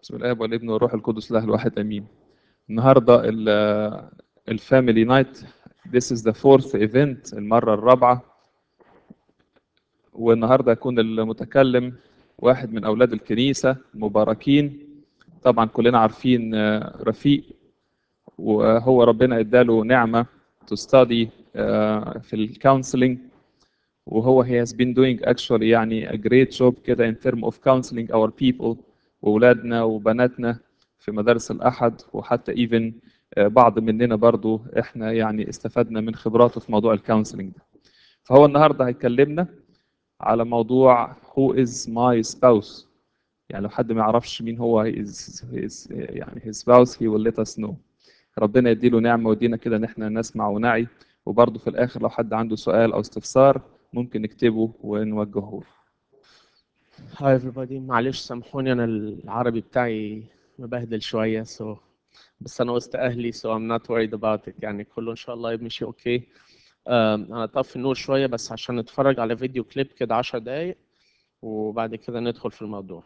بسم الاب والابن والروح القدس له الواحد امين النهارده الفاميلي نايت This is the fourth event المرة الرابعة والنهارده يكون المتكلم واحد من أولاد الكنيسة المباركين طبعا كلنا عارفين رفيق وهو ربنا اداله نعمة to study في الكونسلنج وهو he has been doing actually يعني a great job كده in term of counseling our people وولادنا وبناتنا في مدارس الأحد وحتى even بعض مننا برضو احنا يعني استفدنا من خبراته في موضوع الكونسلنج ده فهو النهارده هيكلمنا على موضوع who is my spouse يعني لو حد ما يعرفش مين هو his, his, يعني his spouse he will let us know ربنا يديله نعمة ويدينا كده ان احنا نسمع ونعي وبرضه في الاخر لو حد عنده سؤال او استفسار ممكن نكتبه ونوجهه له هاي everybody معلش سامحوني انا العربي بتاعي مبهدل شويه سو so. بس انا وسط اهلي so I'm not worried about it يعني كله ان شاء الله يمشي اوكي um, انا طفي النور شويه بس عشان نتفرج على فيديو كليب كده 10 دقايق وبعد كده ندخل في الموضوع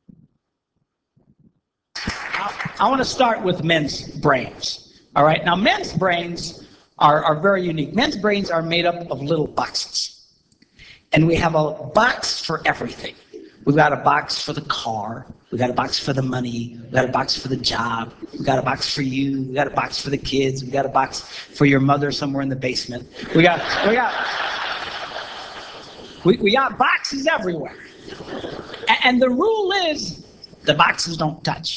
I want to start with men's brains. All right. Now, men's brains are, are very unique. Men's brains are made up of little boxes. And we have a box for everything. We've got a box for the car. We got a box for the money. We got a box for the job. We got a box for you. We got a box for the kids. We got a box for your mother somewhere in the basement. We got we got we, we got boxes everywhere. A- And the rule is the boxes don't touch.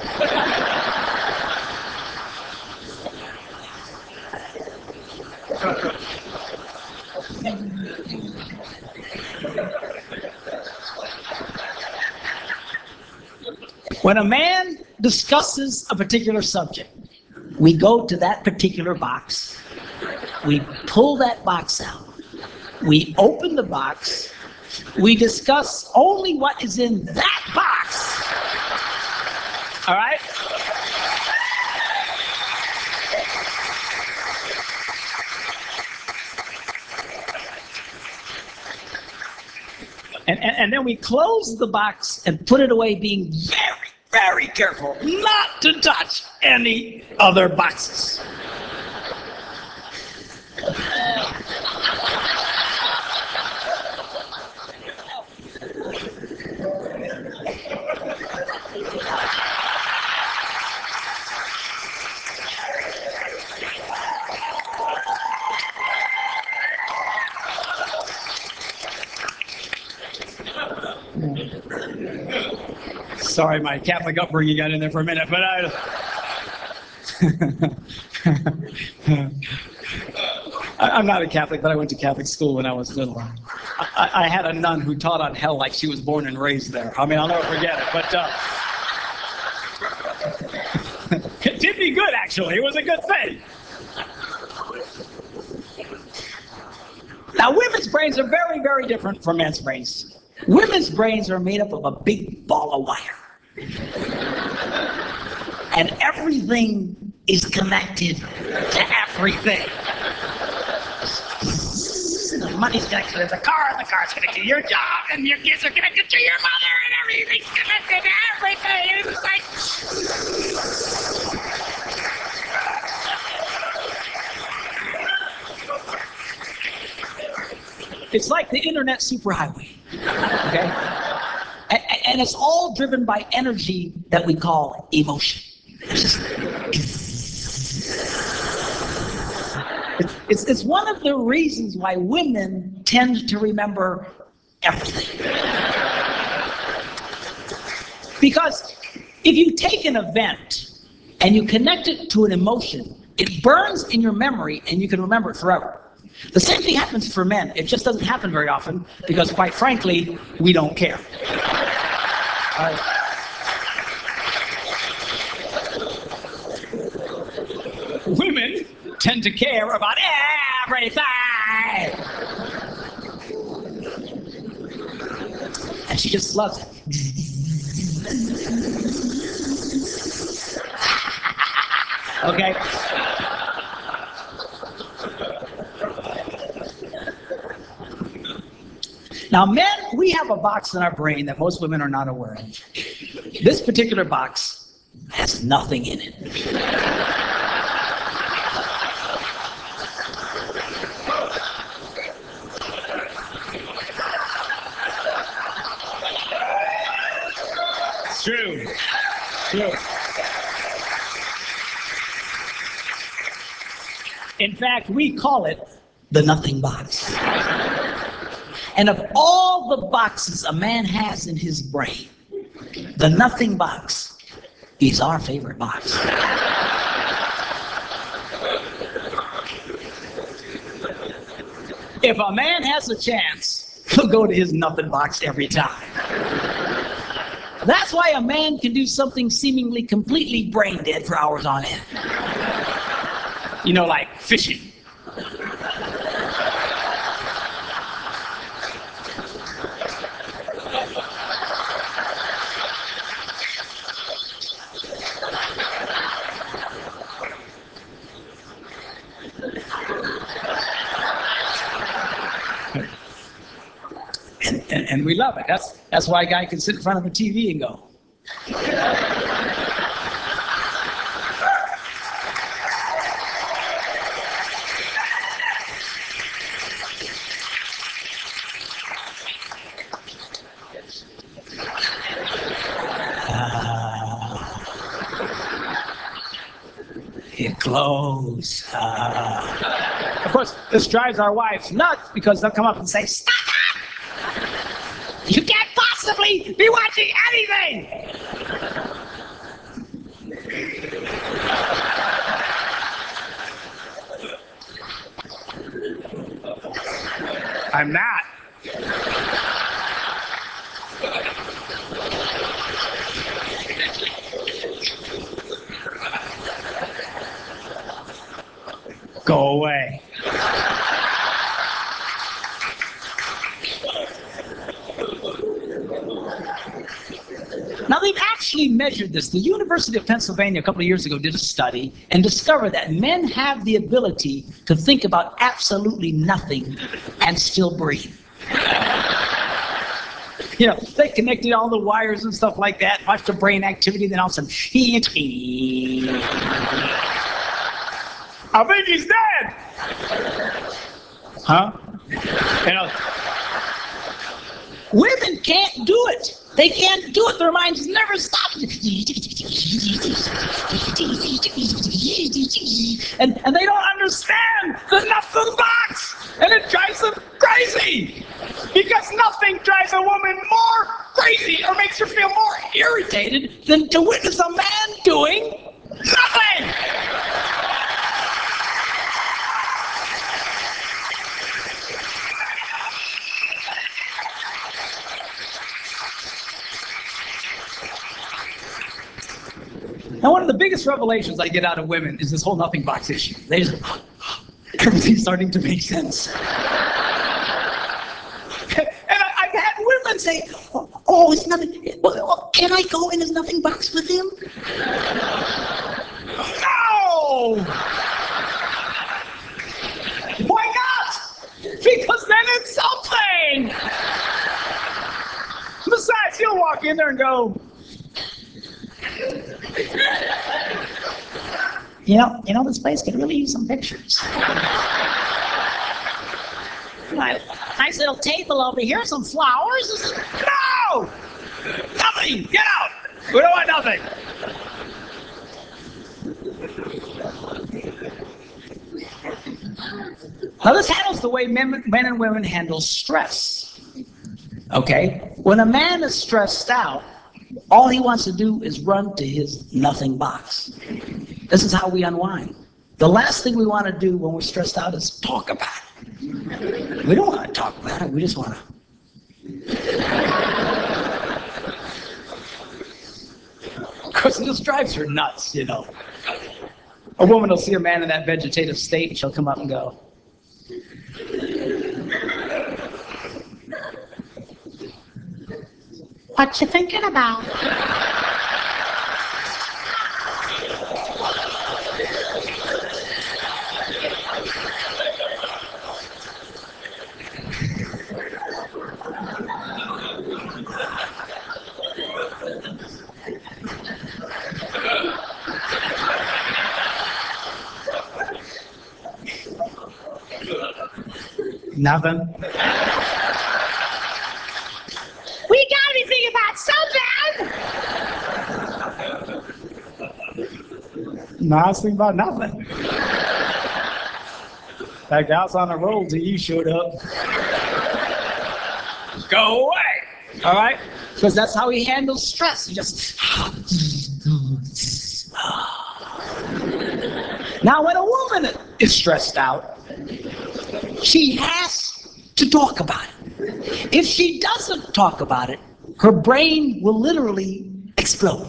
When a man discusses a particular subject, we go to that particular box, we pull that box out, we open the box, we discuss only what is in that box. All right? And, and, and then we close the box and put it away, being very, very careful not to touch any other boxes. Sorry, my Catholic upbringing got in there for a minute, but I. I- I'm not a Catholic, but I went to Catholic school when I was little. I, I- I had a nun who taught on hell like she was born and raised there. I mean, I'll never forget it. But uh, it did me good, actually. It was a good thing. Now, women's brains are very, very different from men's brains. Women's brains are made up of a big ball of wire. And everything is connected to everything. The money's connected to the car, and the car's connected to your job, and your kids are connected to your mother, and everything's connected to everything. It's like It's like the internet superhighway. Okay? A- a- And it's all driven by energy that we call emotion. It's just. It's, it's, it's one of the reasons why women tend to remember everything. Because if you take an event and you connect it to an emotion, it burns in your memory and you can remember it forever. The same thing happens for men. It just doesn't happen very often because, quite frankly, we don't care. All right. Women tend to care about everything. And she just loves it. okay? Now, men, we have a box in our brain that most women are not aware of. This particular box has nothing in it. It's true. True. In fact, we call it the nothing box. And of all the boxes a man has in his brain, the nothing box is our favorite box. If a man has a chance, he'll go to his nothing box every time. That's why a man can do something seemingly completely brain dead for hours on end. You know, like fishing. And, and, and we love it. That's, that's why a guy can sit in front of a TV and go, it glows. Ah. Of course, this drives our wives nuts because they'll come up and say, Stop it! You can't possibly be watching anything! I'm not. Go away. Now, they've actually measured this. The University of Pennsylvania a couple of years ago did a study and discovered that men have the ability to think about absolutely nothing and still breathe. You know, they connected all the wires and stuff like that, watched the brain activity, then all of a sudden, I think he's dead. Huh? You know, women can't do it. They can't do it. Their minds never stop. And, and they don't understand the nothing box. And it drives them crazy. Because nothing drives a woman more crazy or makes her feel more irritated than to witness a man doing nothing. And one of the biggest revelations I get out of women is this whole nothing box issue. They just, everything's starting to make sense. and I, I've had women say, oh, oh, it's nothing. well, Can I go in his nothing box with him? no! Why not? Because then it's something! Besides, you'll walk in there and go, you know, you know, this place could really use some pictures. Nice, nice little table over here, some flowers. No! Nothing! Get out! We don't want nothing. Now, this handles the way men, men and women handle stress. Okay? When a man is stressed out, all he wants to do is run to his nothing box. This is how we unwind. The last thing we want to do when we're stressed out is talk about it. We don't want to talk about it, we just want to. Of course, this drives her nuts, you know. A woman will see a man in that vegetative state and she'll come up and go, What you thinking about? Nothing. We gotta be thinking about something. No, I was thinking about nothing. In fact, I was on a roll till you showed up. Go away. All right? Because that's how he handles stress. He just. now, when a woman is stressed out, she has to talk about it. If she doesn't talk about it, her brain will literally explode.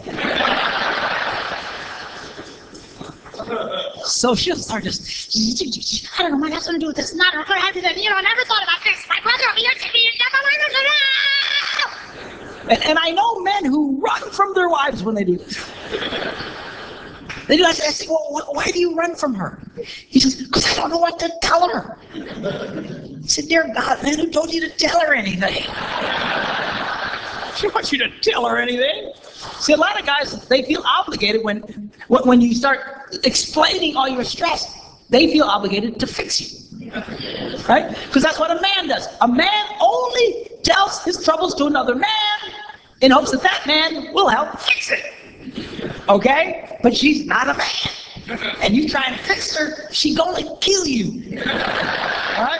So she'll start just, I don't know what that's gonna do with this. Not gonna have to. You know, I never thought about this. My brother over here said me. and, and I know men who run from their wives when they do this. They do. I say, I say well, wh- why do you run from her? He says, because I don't know what to tell her. I said, dear God, man, who told you to tell her anything? She wants you to tell her anything. See, a lot of guys, they feel obligated when, when when you start explaining all your stress. They feel obligated to fix you. Right? Because that's what a man does. A man only tells his troubles to another man in hopes that that man will help fix it. Okay? But she's not a man. And you try and fix her, she gonna kill you. Right?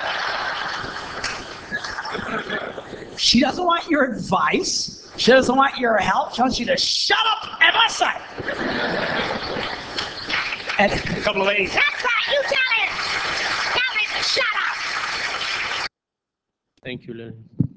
She doesn't want your advice. She doesn't want your help. She wants you to shut up and listen. And a couple of ladies, That's right. You tell him. Tell him to shut up. ثانك يو ليلي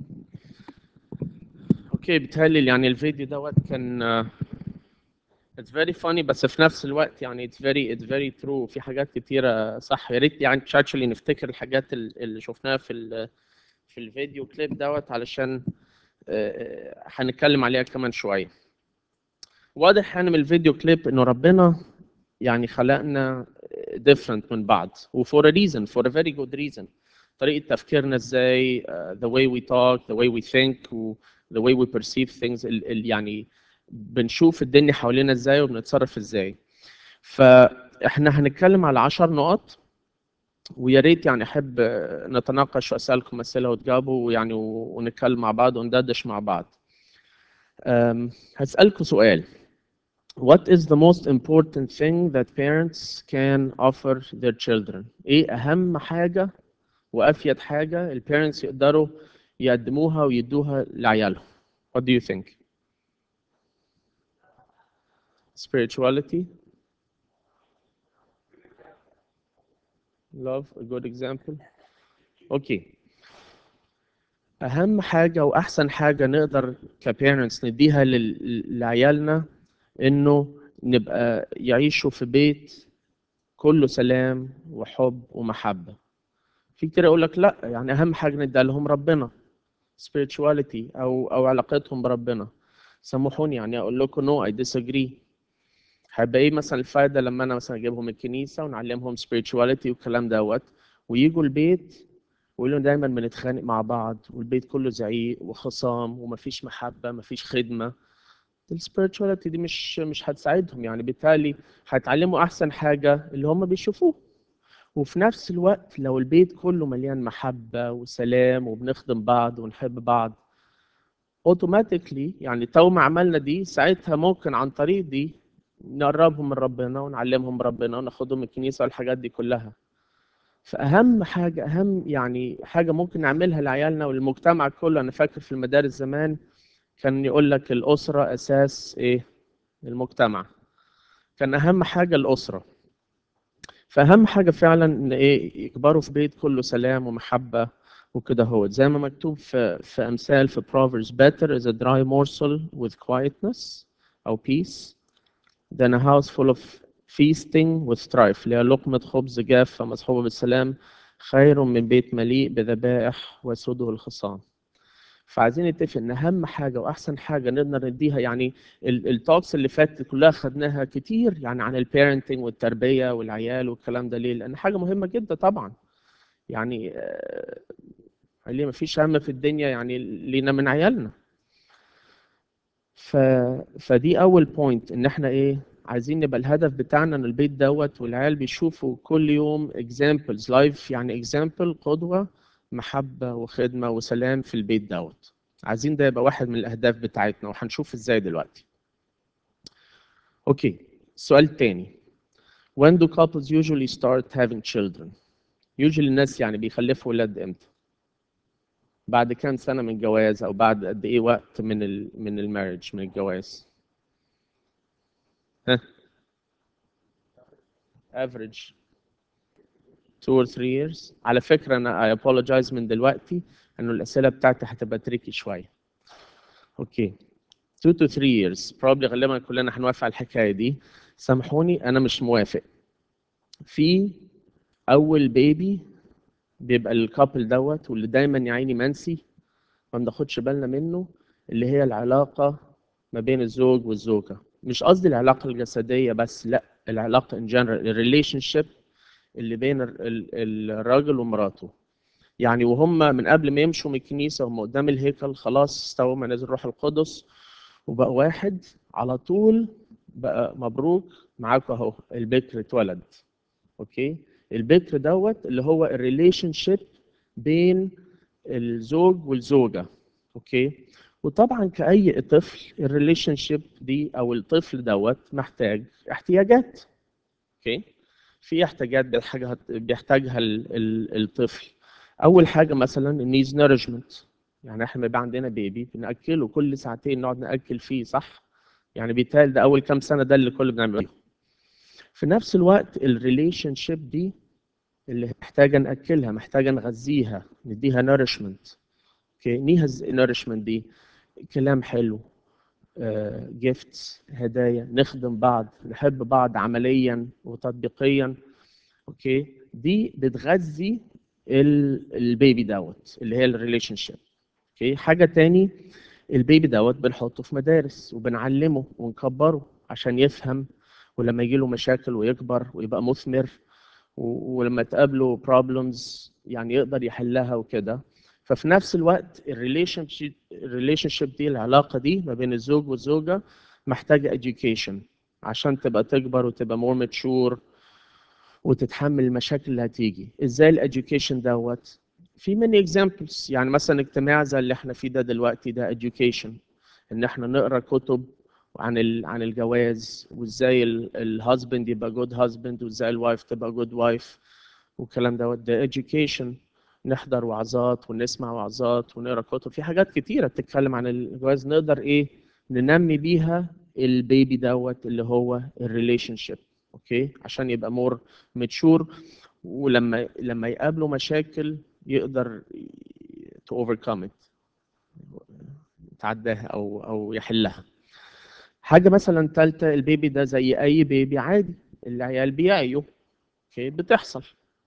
اوكي بيتهيألي يعني الفيديو دوت كان آه، it's very funny بس في نفس الوقت يعني it's very it's very true في حاجات كتيرة صح يا ريت يعني actually نفتكر الحاجات ال- اللي شفناها في ال في الفيديو كليب دوت علشان آه، هنتكلم عليها كمان شوية واضح يعني من الفيديو كليب انه ربنا يعني خلقنا different من بعض و for a reason for a very good reason طريقة تفكيرنا ازاي uh, the way we talk the way we think و the way we perceive things ال, ال, يعني بنشوف الدنيا حوالينا ازاي وبنتصرف ازاي فاحنا هنتكلم على عشر نقط ويا ريت يعني احب آه، نتناقش واسالكم اسئله وتجاوبوا ويعني و- ونتكلم مع بعض وندردش مع بعض أم، هسالكم سؤال What is the most important thing that parents can offer their children؟ ايه اهم حاجه وافيد حاجه البيرنتس يقدروا يقدموها ويدوها لعيالهم What do you think? Spirituality Love a good example اوكي اهم حاجه واحسن حاجه نقدر كبيرنتس نديها لل- لعيالنا انه نبقى يعيشوا في بيت كله سلام وحب ومحبه في كتير يقول لك لا يعني اهم حاجه نديها لهم ربنا spirituality او او علاقتهم بربنا سامحوني يعني اقول لكم نو اي disagree هيبقى ايه مثلا الفايده لما انا مثلا اجيبهم الكنيسه ونعلمهم spirituality والكلام دوت ويجوا البيت ويقولوا دايما بنتخانق مع بعض والبيت كله زعيق وخصام ومفيش محبه مفيش خدمه السبيريتشواليتي دي مش مش هتساعدهم يعني بالتالي هيتعلموا احسن حاجه اللي هم بيشوفوه وفي نفس الوقت لو البيت كله مليان محبه وسلام وبنخدم بعض ونحب بعض اوتوماتيكلي يعني تو ما عملنا دي ساعتها ممكن عن طريق دي نقربهم من ربنا ونعلمهم ربنا وناخدهم الكنيسه والحاجات دي كلها فاهم حاجه اهم يعني حاجه ممكن نعملها لعيالنا وللمجتمع كله انا فاكر في المدارس زمان كان يقول لك الاسره اساس ايه المجتمع كان اهم حاجه الاسره فاهم حاجه فعلا ان ايه يكبروا في بيت كله سلام ومحبه وكده هو زي ما مكتوب في في امثال في Proverbs better is a dry morsel with quietness او peace than a house full of feasting with strife اللي هي لقمة خبز جافة مصحوبة بالسلام خير من بيت مليء بذبائح وسده الخصام فعايزين نتفق ان اهم حاجه واحسن حاجه نقدر نديها يعني التوكس اللي فاتت كلها خدناها كتير يعني عن البيرنتنج والتربيه والعيال والكلام ده ليه؟ لان حاجه مهمه جدا طبعا يعني آه، ليه ما فيش هم في الدنيا يعني لينا من عيالنا ف... فدي اول بوينت ان احنا ايه عايزين نبقى الهدف بتاعنا ان البيت دوت والعيال بيشوفوا كل يوم examples لايف يعني example قدوه محبة وخدمة وسلام في البيت دوت عايزين ده يبقى واحد من الأهداف بتاعتنا وهنشوف إزاي دلوقتي أوكي السؤال التاني When do couples usually start having children? Usually الناس يعني بيخلفوا ولاد امتى؟ بعد كام سنة من الجواز أو بعد قد إيه وقت من ال من المارج من الجواز؟ ها؟ average two or three years على فكرة أنا I apologize من دلوقتي إنه الأسئلة بتاعتي هتبقى تريكي شوية. أوكي. two to three years probably غالبا كلنا هنوافق على الحكاية دي. سامحوني أنا مش موافق. في أول بيبي بيبقى الكابل دوت واللي دايما يا عيني منسي ما بناخدش بالنا منه اللي هي العلاقة ما بين الزوج والزوجة. مش قصدي العلاقة الجسدية بس لا العلاقة in general الريليشن شيب اللي بين ال- ال- الراجل ومراته يعني وهم من قبل ما يمشوا من الكنيسة هم قدام الهيكل خلاص استوى منازل الروح القدس وبقى واحد على طول بقى مبروك معاكم اهو البكر اتولد اوكي البكر دوت اللي هو الريليشن شيب بين الزوج والزوجة اوكي وطبعا كأي طفل الريليشن شيب دي او الطفل دوت محتاج احتياجات اوكي في احتياجات بيحتاجها بيحتاجها ال- ال- الطفل اول حاجه مثلا النيز نورجمنت يعني احنا بيبقى عندنا بيبي بناكله كل ساعتين نقعد ناكل فيه صح يعني بيتهيألي ده اول كام سنه ده اللي كل بنعمله في نفس الوقت الريليشن شيب دي اللي محتاجه ناكلها محتاجه نغذيها نديها نورشمنت اوكي نيها نورشمنت دي كلام حلو جيفتس هدايا نخدم بعض نحب بعض عمليا وتطبيقيا اوكي دي بتغذي ال- البيبي دوت اللي هي الريليشن شيب اوكي حاجه تاني البيبي دوت بنحطه في مدارس وبنعلمه ونكبره عشان يفهم ولما يجي له مشاكل ويكبر ويبقى مثمر و- ولما تقابله بروبلمز يعني يقدر يحلها وكده ففي نفس الوقت الريليشن شيب الريليشن شيب دي العلاقه دي ما بين الزوج والزوجه محتاجه education عشان تبقى تكبر وتبقى more mature وتتحمل المشاكل اللي هتيجي ازاي الاديوكيشن دوت في many examples يعني مثلا اجتماع زي اللي احنا فيه ده دلوقتي ده education ان احنا نقرا كتب عن ال- عن الجواز وازاي الهازبند يبقى جود هازبند وازاي الوايف تبقى جود وايف والكلام دوت ده education نحضر وعظات ونسمع وعظات ونقرا كتب في حاجات كتيره بتتكلم عن الجواز نقدر ايه ننمي بيها البيبي دوت اللي هو الريليشن شيب اوكي عشان يبقى مور ماتشور ولما لما يقابله مشاكل يقدر تو اوفركم ات يتعداها او او يحلها حاجه مثلا ثالثه البيبي ده زي اي بيبي عادي العيال بيعيوا اوكي بتحصل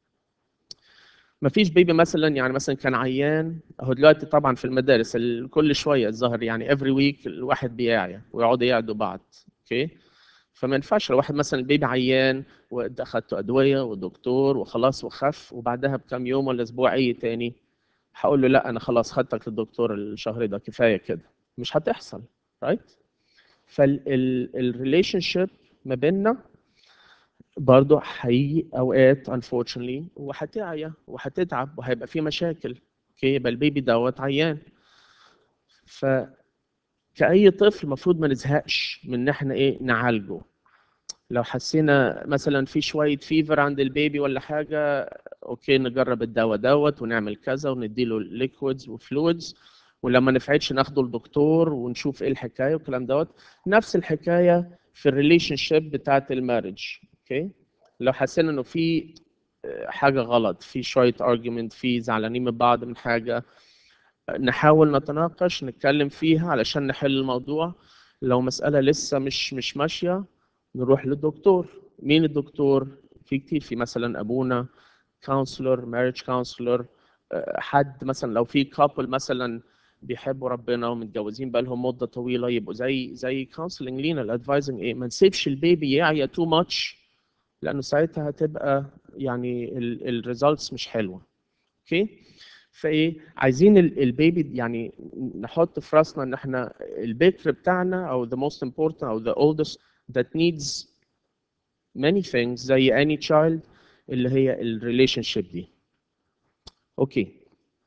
مفيش بيبي مثلا يعني مثلا كان عيان اهو دلوقتي طبعا في المدارس ال- كل شويه الظاهر يعني افري ويك الواحد بيعيا ويقعدوا يعدوا بعض اوكي فما ينفعش لو واحد مثلا البيبي عيان واخدته ادويه ودكتور وخلاص وخف وبعدها بكام يوم ولا اسبوع اي تاني هقول له لا انا خلاص خدتك للدكتور الشهر ده كفايه كده مش هتحصل رايت فالريليشن شيب ما بيننا برضه هيجي اوقات unfortunately وهتعيا وهتتعب وهيبقى في مشاكل اوكي يبقى البيبي دوت عيان ف كأي طفل المفروض ما نزهقش من ان احنا ايه نعالجه لو حسينا مثلا في شويه فيفر عند البيبي ولا حاجه اوكي نجرب الدواء دوت ونعمل كذا ونديله ليكويدز وفلويدز ولما نفعتش ناخده الدكتور ونشوف ايه الحكايه والكلام دوت نفس الحكايه في الريليشن شيب بتاعت المارج اوكي لو حسينا انه في آه، حاجه غلط في شويه ارجيومنت في زعلانين من بعض من حاجه نحاول نتناقش نتكلم فيها علشان نحل الموضوع لو مسألة لسه مش مش ماشية نروح للدكتور مين الدكتور في كتير في مثلا أبونا كونسلور ماريج كونسلور حد مثلا لو في كابل مثلا بيحبوا ربنا ومتجوزين بقالهم مدة طويلة يبقوا زي زي كونسلنج لينا الادفايزنج ايه ما نسيبش البيبي يعيا تو ماتش لأنه ساعتها هتبقى يعني الريزلتس مش حلوة اوكي فايه عايزين ال- البيبي يعني نحط في راسنا ان احنا البكر بتاعنا او the most important او the oldest that needs many things زي any child اللي هي الريليشن شيب دي اوكي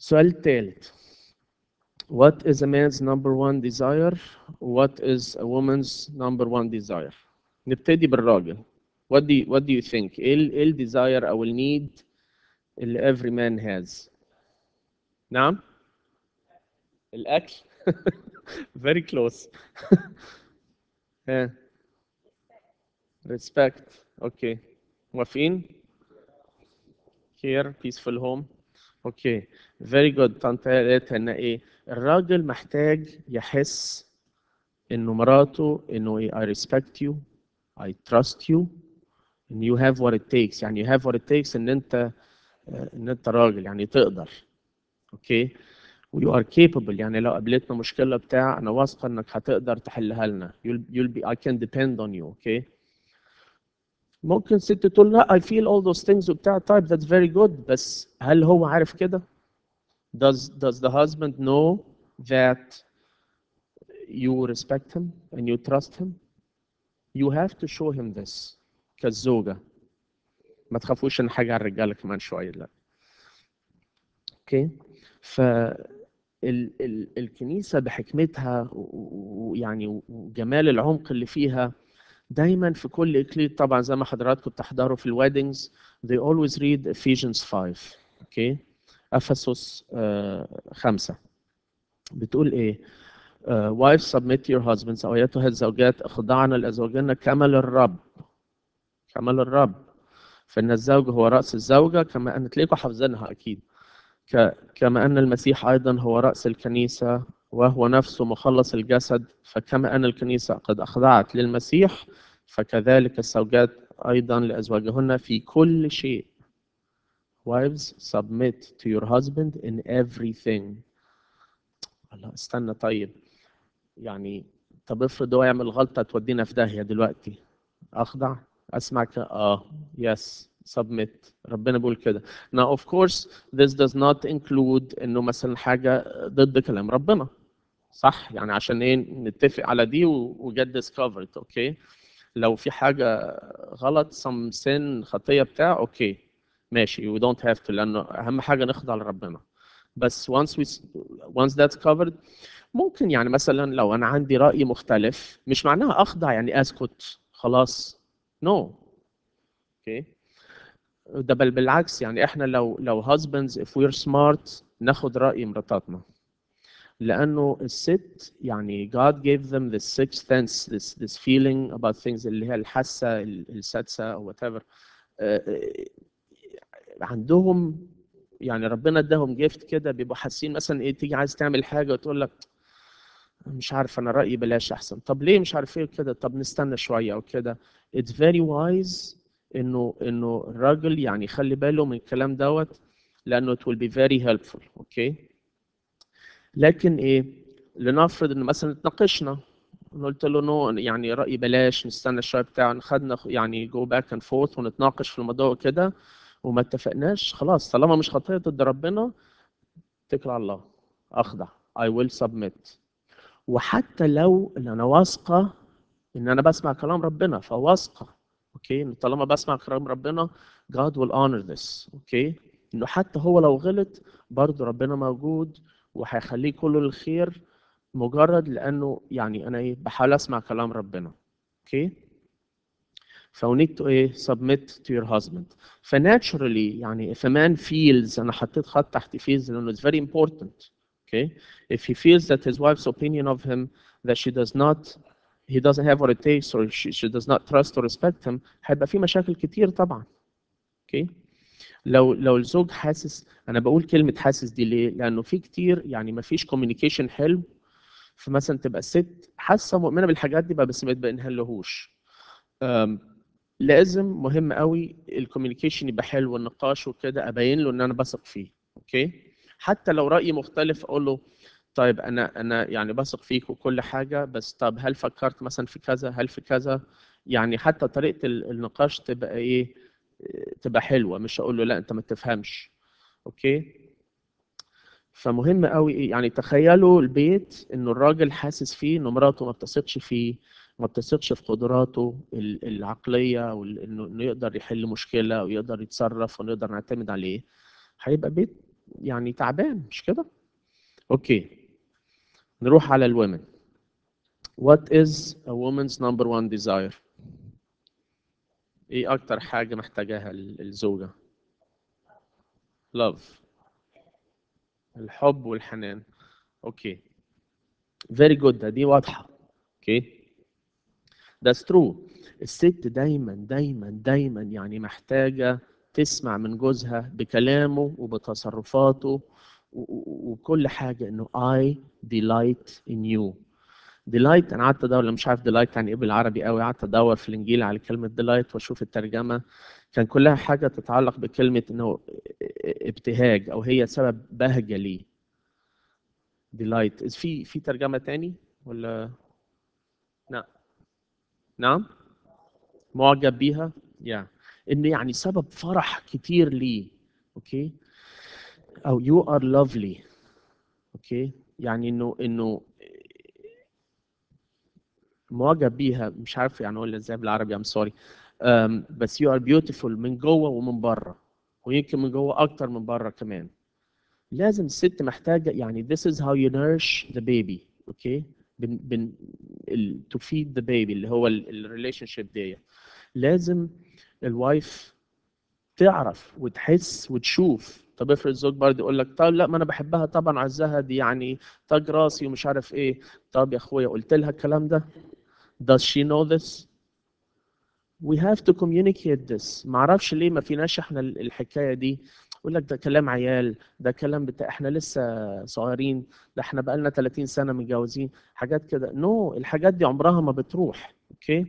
السؤال الثالث What is a man's number one desire? What is a woman's number one desire? نبتدي بالراجل. What do you, what do you think? ايه ال ايه ال desire او ال need اللي every man has؟ نعم؟ الأكل very close ها respect اوكي موافقين؟ care peaceful home اوكي فيري جود طنط قالت ان ايه الراجل محتاج يحس انه مراته انه ايه I respect you I trust you and you have what it takes يعني you have what it takes ان انت آه، ان انت راجل يعني تقدر اوكي و you are capable يعني لو قابلتنا مشكله بتاع انا واثقه انك هتقدر تحلها لنا you'll, you'll be I can depend on you اوكي ممكن ست تقول لا I feel all those things وبتاع طيب that's very good بس هل هو عارف كده؟ Does does the husband know that you respect him and you trust him? You have to show him this كالزوجة ما تخافوش ان حاجة على الرجالة كمان شوية لا اوكي ف ال ال الكنيسة بحكمتها ويعني وجمال العمق اللي فيها دايما في كل اكليل طبعا زي ما حضراتكم بتحضروا في الويدنجز they always read Ephesians 5 اوكي افسس آه، خمسة بتقول ايه uh, wives submit to your husbands أو أيتها الزوجات اخضعن لأزواجهن كما للرب كما للرب فإن الزوج هو رأس الزوجة كما أن تلاقوا حافظينها أكيد ك... كما أن المسيح أيضا هو رأس الكنيسة وهو نفسه مخلص الجسد فكما أن الكنيسة قد أخضعت للمسيح فكذلك الزوجات أيضا لأزواجهن في كل شيء Wives submit to your husband in everything الله استنى طيب يعني طب افرض هو يعمل غلطة تودينا في داهية دلوقتي أخضع أسمع ك... آه yes submit ربنا بيقول كده now of course this does not include إنه مثلا حاجة ضد كلام ربنا صح يعني عشان إيه نتفق على دي و و get discovered أوكي لو في حاجة غلط some sin خطية بتاع أوكي ماشي we don't have to لأنه أهم حاجة نخضع لربنا بس once we once that's covered ممكن يعني مثلا لو انا عندي راي مختلف مش معناها اخضع يعني اسكت خلاص نو no. اوكي ده بل بالعكس يعني احنا لو لو husbands if we're smart ناخد راي مراتاتنا لانه الست يعني God gave them this sixth sense this this feeling about things اللي هي الحاسه السادسه او whatever عندهم يعني ربنا اداهم جيفت كده بيبقوا حاسين مثلا ايه تيجي عايز تعمل حاجه وتقول لك مش عارف انا رايي بلاش احسن طب ليه مش عارف ايه كده طب نستنى شويه او كده it's very wise انه انه الراجل يعني يخلي باله من الكلام دوت لانه it will be very helpful اوكي لكن ايه لنفرض ان مثلا اتناقشنا قلت له نو يعني رايي بلاش نستنى شويه بتاع خدنا يعني جو باك اند فورث ونتناقش في الموضوع كده وما اتفقناش خلاص طالما مش خطيه ضد ربنا اتكل على الله اخضع I will submit وحتى لو ان انا واثقه ان انا بسمع كلام ربنا فواثقه اوكي إن طالما بسمع كلام ربنا God will honor this اوكي انه حتى هو لو غلط برضه ربنا موجود وهيخليه كله للخير مجرد لانه يعني انا ايه بحاول اسمع كلام ربنا اوكي ف we need to ايه submit to your husband فناتشرالي يعني if a man feels انا حطيت خط تحت feels لانه it's very important okay if he feels that his wife's opinion of him that she does not he doesn't have what it takes or she, she does not trust or respect him هيبقى في مشاكل كتير طبعا okay لو لو الزوج حاسس انا بقول كلمه حاسس دي ليه لانه في كتير يعني ما فيش communication حلو فمثلا تبقى الست حاسه مؤمنه بالحاجات دي بس ما تبينهالهوش لازم مهم قوي الكوميونيكيشن يبقى حلو والنقاش وكده ابين له ان انا بثق فيه اوكي حتى لو رايي مختلف اقول له طيب انا انا يعني بثق فيك وكل حاجه بس طب هل فكرت مثلا في كذا هل في كذا يعني حتى طريقه النقاش تبقى ايه تبقى حلوه مش اقول له لا انت ما تفهمش اوكي فمهم قوي ايه يعني تخيلوا البيت انه الراجل حاسس فيه انه مراته ما بتثقش فيه ما بتثقش في قدراته العقليه وانه انه يقدر يحل مشكله ويقدر يتصرف ونقدر نعتمد عليه هيبقى بيت يعني تعبان مش كده اوكي نروح على الwomen what is a woman's number one desire ايه اكتر حاجة محتاجاها ال- الزوجة love الحب والحنان اوكي very good ده دي واضحة اوكي that's true الست دايما دايما دايما يعني محتاجة تسمع من جوزها بكلامه وبتصرفاته و- و- وكل حاجة انه I delight in you delight انا قعدت ادور مش عارف delight يعني ايه بالعربي قوي قعدت ادور في الانجيل على كلمة delight واشوف الترجمة كان كلها حاجة تتعلق بكلمة انه ابتهاج او هي سبب بهجة ليه delight في في ترجمة تاني ولا نعم نعم معجب بيها يا ان يعني سبب فرح كتير ليه اوكي او you are lovely اوكي يعني انه انه معجب بيها مش عارف يعني اقول ازاي بالعربي ام سوري بس you are beautiful من جوه ومن بره ويمكن من جوه اكتر من بره كمان لازم الست محتاجه يعني this is how you nourish the baby اوكي بن بن ال, to feed the baby اللي هو الريليشن شيب دي لازم الوايف تعرف وتحس وتشوف طب افرض الزوج برضه يقول لك طب لا ما انا بحبها طبعا عزها دي يعني تاج راسي ومش عارف ايه طب يا اخويا قلت لها الكلام ده does she know this we have to communicate this ما اعرفش ليه ما فيناش احنا ال- الحكايه دي يقول لك ده كلام عيال ده كلام بتاع احنا لسه صغيرين ده احنا بقالنا 30 سنه متجوزين حاجات كده نو no, الحاجات دي عمرها ما بتروح اوكي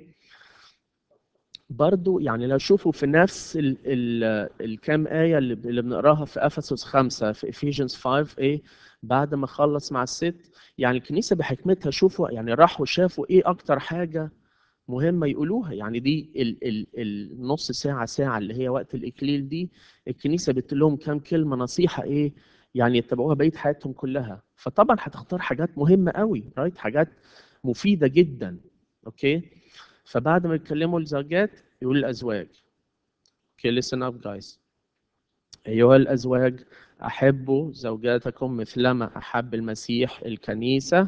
برضو يعني لو شوفوا في نفس ال ال الكام آية اللي اللي بنقراها في أفسس خمسة في Ephesians 5 إيه بعد ما خلص مع الست يعني الكنيسة بحكمتها شوفوا يعني راحوا شافوا إيه أكتر حاجة مهمة يقولوها يعني دي ال ال النص ساعة ساعة اللي هي وقت الإكليل دي الكنيسة بتقول لهم كام كلمة نصيحة إيه يعني يتبعوها بقية حياتهم كلها فطبعا هتختار حاجات مهمة قوي رايت حاجات مفيدة جدا أوكي فبعد ما يتكلموا الزوجات يقول الأزواج اوكي listen up guys أيها الأزواج أحبوا زوجاتكم مثلما أحب المسيح الكنيسة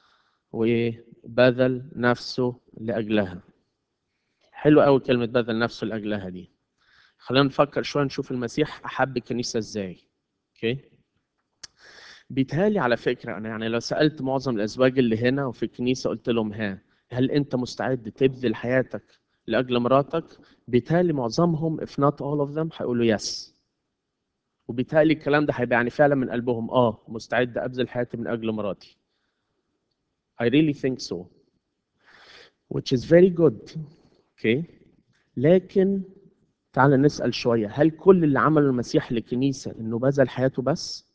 وبذل نفسه لأجلها حلو قوي كلمة بذل نفسه لأجلها دي خلينا نفكر شوية نشوف المسيح أحب الكنيسة إزاي اوكي بيتهيألي على فكرة أنا يعني لو سألت معظم الأزواج اللي هنا وفي الكنيسة قلت لهم ها هل أنت مستعد تبذل حياتك لأجل مراتك؟ بيتهيألي معظمهم if not all of them هيقولوا yes وبيتهيألي الكلام ده هيبقى يعني فعلا من قلبهم اه مستعد أبذل حياتي من أجل مراتي I really think so which is very good okay لكن تعال نسأل شوية هل كل اللي عمله المسيح للكنيسة إنه بذل حياته بس؟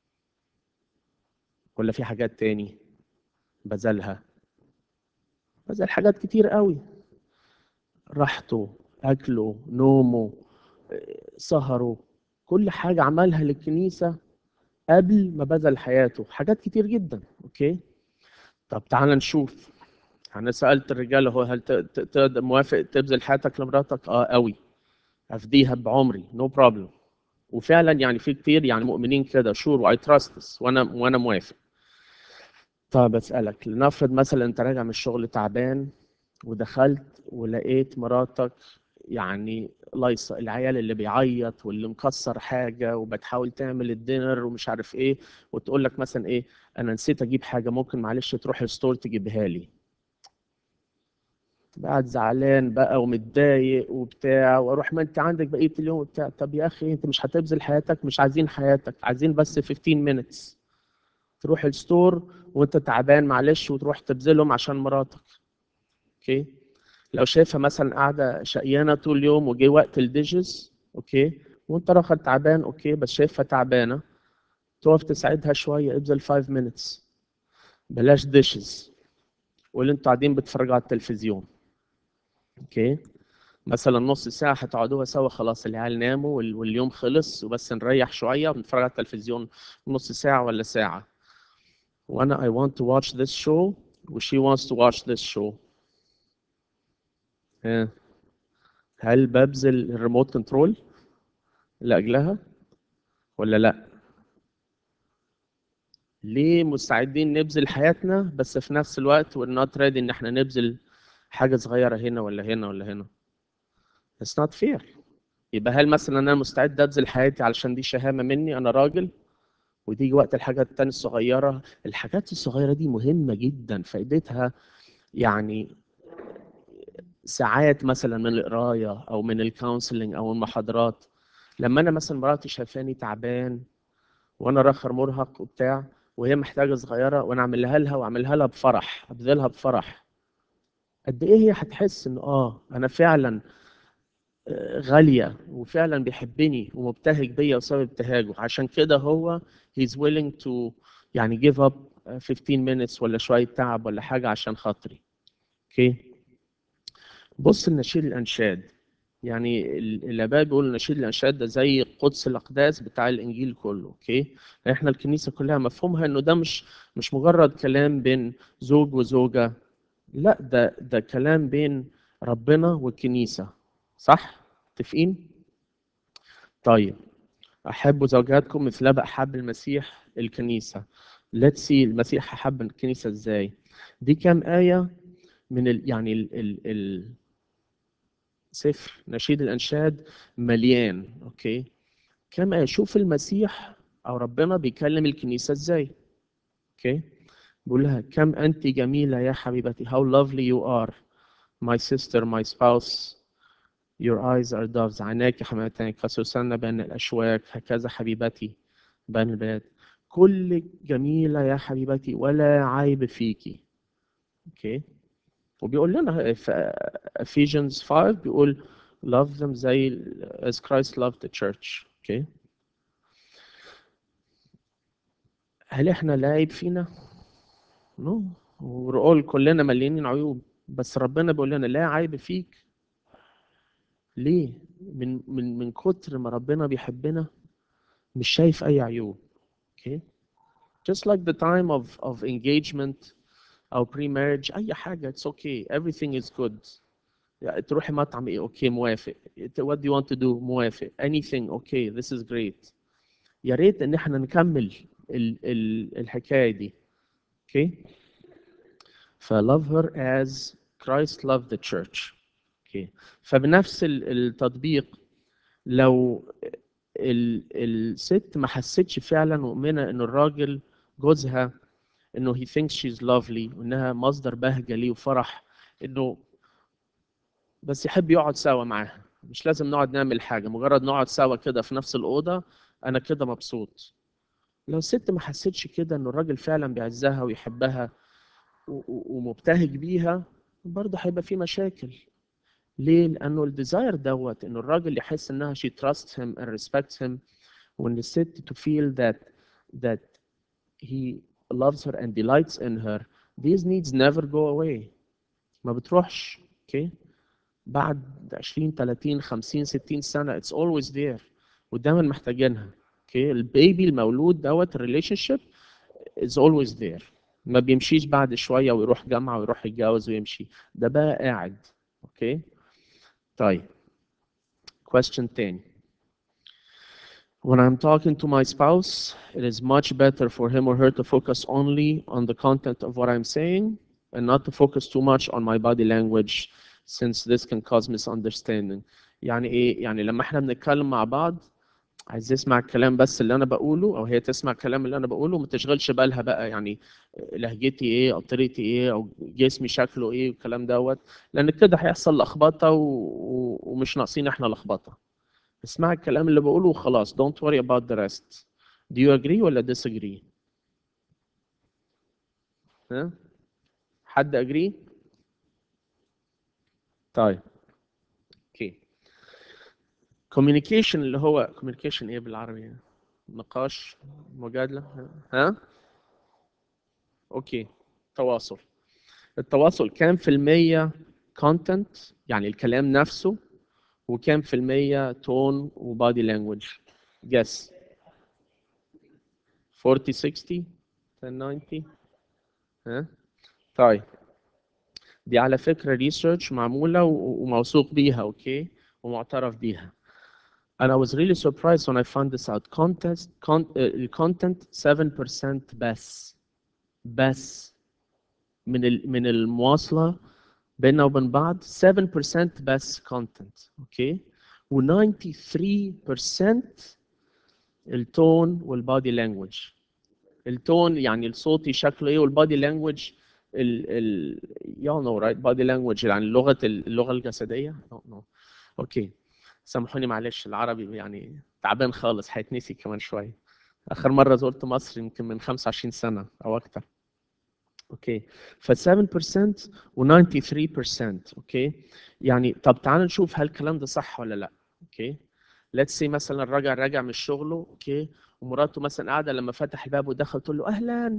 ولا في حاجات تاني بذلها؟ بذل حاجات كتير قوي راحته أكله نومه سهره كل حاجة عملها للكنيسة قبل ما بذل حياته حاجات كتير جدا أوكي طب تعال نشوف أنا سألت الرجال هو هل ت- ت- ت- موافق تبذل حياتك لمراتك؟ اه قوي افديها بعمري نو no بروبلم وفعلا يعني في كتير يعني مؤمنين كده شور واي تراست وانا وانا موافق طب اسالك لنفرض مثلا انت راجع من الشغل تعبان ودخلت ولقيت مراتك يعني لايصه العيال اللي بيعيط واللي مكسر حاجه وبتحاول تعمل الدينر ومش عارف ايه وتقول لك مثلا ايه انا نسيت اجيب حاجه ممكن معلش تروح الستور تجيبها لي قاعد زعلان بقى ومتضايق وبتاع واروح ما انت عندك بقيه اليوم وبتاع طب يا اخي انت مش هتبذل حياتك مش عايزين حياتك عايزين بس 15 minutes تروح الستور وانت تعبان معلش وتروح تبذلهم عشان مراتك اوكي لو شايفها مثلا قاعده شقيانه طول اليوم وجه وقت الديجز اوكي وانت راخد تعبان اوكي بس شايفها تعبانه تقف تساعدها شويه ابذل 5 minutes بلاش ديشز واللي انتوا قاعدين بتتفرجوا على التلفزيون اوكي مثلا نص ساعة هتقعدوها سوا خلاص العيال ناموا وال- واليوم خلص وبس نريح شوية ونتفرج على التلفزيون نص ساعة ولا ساعة وأنا I want to watch this show و she wants to watch this show ها هل ببذل الريموت كنترول لأجلها ولا لأ؟ ليه مستعدين نبذل حياتنا بس في نفس الوقت we're not ready ان احنا نبذل حاجة صغيرة هنا ولا هنا ولا هنا It's not fair يبقى هل مثلا انا مستعد ابذل حياتي علشان دي شهامة مني انا راجل وتيجي وقت الحاجات التانية الصغيرة الحاجات الصغيرة دي مهمة جدا فائدتها يعني ساعات مثلا من القراية أو من الكونسلنج أو المحاضرات لما أنا مثلا مراتي شايفاني تعبان وأنا راخر مرهق وبتاع وهي محتاجة صغيرة وأنا أعملها لها وأعملها لها بفرح أبذلها بفرح قد إيه هي هتحس إن آه أنا فعلا آه، غالية وفعلا بيحبني ومبتهج بيا وسبب ابتهاجه عشان كده هو he's willing to يعني give up 15 minutes ولا شوية تعب ولا حاجة عشان خاطري اوكي بص النشيد الأنشاد يعني ال- الآباء بيقولوا نشيد الأنشاد ده زي قدس الأقداس بتاع الإنجيل كله أوكي إحنا الكنيسة كلها مفهومها إنه ده مش مش مجرد كلام بين زوج وزوجة لا ده ده كلام بين ربنا والكنيسة صح؟ متفقين؟ طيب أحبوا زوجاتكم مثل ما أحب المسيح الكنيسة let's see المسيح أحب الكنيسة إزاي دي كام آية من ال يعني ال ال ال سفر نشيد الأنشاد مليان أوكي كام آية شوف المسيح أو ربنا بيكلم الكنيسة إزاي أوكي بيقول لها كم أنت جميلة يا حبيبتي how lovely you are my sister my spouse your eyes are doves عيناك حمامتان كسوسن بين الأشواك هكذا حبيبتي بين البلاد كل جميلة يا حبيبتي ولا عيب فيكي اوكي وبيقول لنا في Ephesians 5 بيقول love them زي ال- as Christ loved the church اوكي هل احنا لا عيب فينا؟ نو ونقول كلنا مليانين عيوب بس ربنا بيقول لنا لا عيب فيك ليه؟ من من من كتر ما ربنا بيحبنا مش شايف أي عيوب. Okay? Just like the time of of engagement أو pre-marriage أي حاجة it's okay everything is good. يعني تروحي مطعم إيه أوكي موافق. What do you want to do موافق. Anything okay this is great. يا ريت إن إحنا نكمل ال ال الحكاية دي. Okay? ف love her as Christ loved the church. Okay. فبنفس ال- التطبيق لو ال- الست ما حستش فعلا مؤمنة ان الراجل جوزها انه he thinks she's lovely وانها مصدر بهجة ليه وفرح انه بس يحب يقعد سوا معاها مش لازم نقعد نعمل حاجة مجرد نقعد سوا كده في نفس الأوضة أنا كده مبسوط لو الست ما حستش كده إن الراجل فعلا بيعزها ويحبها و- و- ومبتهج بيها برضه هيبقى في مشاكل ليه؟ لأنه الديزاير دوت إن الراجل يحس إنها she trusts him and respects him وإن الست to feel that that he loves her and delights in her these needs never go away ما بتروحش اوكي بعد 20 30 50 60 سنة it's always there ودايما محتاجينها اوكي البيبي المولود دوت الريليشن شيب is always there ما بيمشيش بعد شوية ويروح جامعة ويروح يتجوز ويمشي ده بقى قاعد اوكي طيب question تاني When I'm talking to my spouse, it is much better for him or her to focus only on the content of what I'm saying and not to focus too much on my body language since this can cause misunderstanding. يعني ايه؟ يعني لما احنا بنتكلم مع بعض عايز يسمع الكلام بس اللي انا بقوله او هي تسمع الكلام اللي انا بقوله وما تشغلش بالها بقى يعني لهجتي ايه او طريقتي ايه او جسمي شكله ايه والكلام دوت لان كده هيحصل لخبطه و... و... ومش ناقصين احنا لخبطه اسمع الكلام اللي بقوله وخلاص don't worry about the rest do you agree ولا disagree ها حد agree طيب اوكي communication اللي هو communication ايه بالعربي نقاش مجادلة ها اوكي تواصل التواصل كام في المية content يعني الكلام نفسه وكام في المية تون وبادي لانجوج guess 40 60 10 90 ها طيب دي على فكرة ريسيرش معمولة و- وموثوق بيها اوكي ومعترف بيها and I was really surprised when I found this out contest con, uh, content 7% بس بس من ال, من المواصلة بيننا وبين بعض 7% بس content اوكي و 93% التون والبادي لانجوج التون يعني الصوتي شكله ايه والبادي لانجوج ال ال y'all know right body language يعني لغة اللغة الجسدية no, no. اوكي سامحوني معلش العربي يعني تعبان خالص هيتنسي كمان شوية آخر مرة زرت مصر يمكن من 25 سنة أو أكتر اوكي ف 7% و 93% اوكي يعني طب تعال نشوف هل الكلام ده صح ولا لا اوكي ليتس سي مثلا الراجل راجع من شغله اوكي ومراته مثلا قاعده لما فتح الباب ودخل تقول له اهلا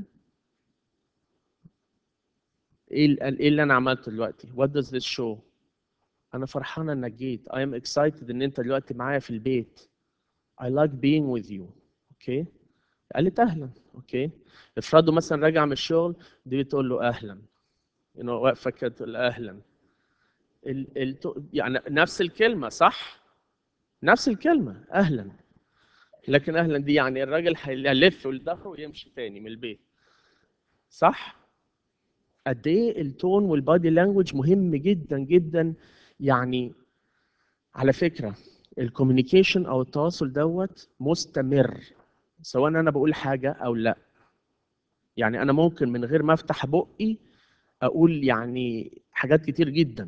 ايه ال- ايه اللي انا عملته دلوقتي what does this show انا فرحانه انك جيت I am excited ان انت دلوقتي معايا في البيت I like being with you اوكي قالت اهلا اوكي افرضوا مثلا راجع من الشغل دي بتقول له اهلا you know, واقفه كده تقول له اهلا ال... ال... يعني نفس الكلمه صح نفس الكلمه اهلا لكن اهلا دي يعني الراجل هيلف لظهره ويمشي تاني من البيت صح قد ايه التون والبادي لانجوج مهم جدا جدا يعني على فكره الكوميونيكيشن او التواصل دوت مستمر سواء انا بقول حاجه او لا يعني انا ممكن من غير ما افتح بقي اقول يعني حاجات كتير جدا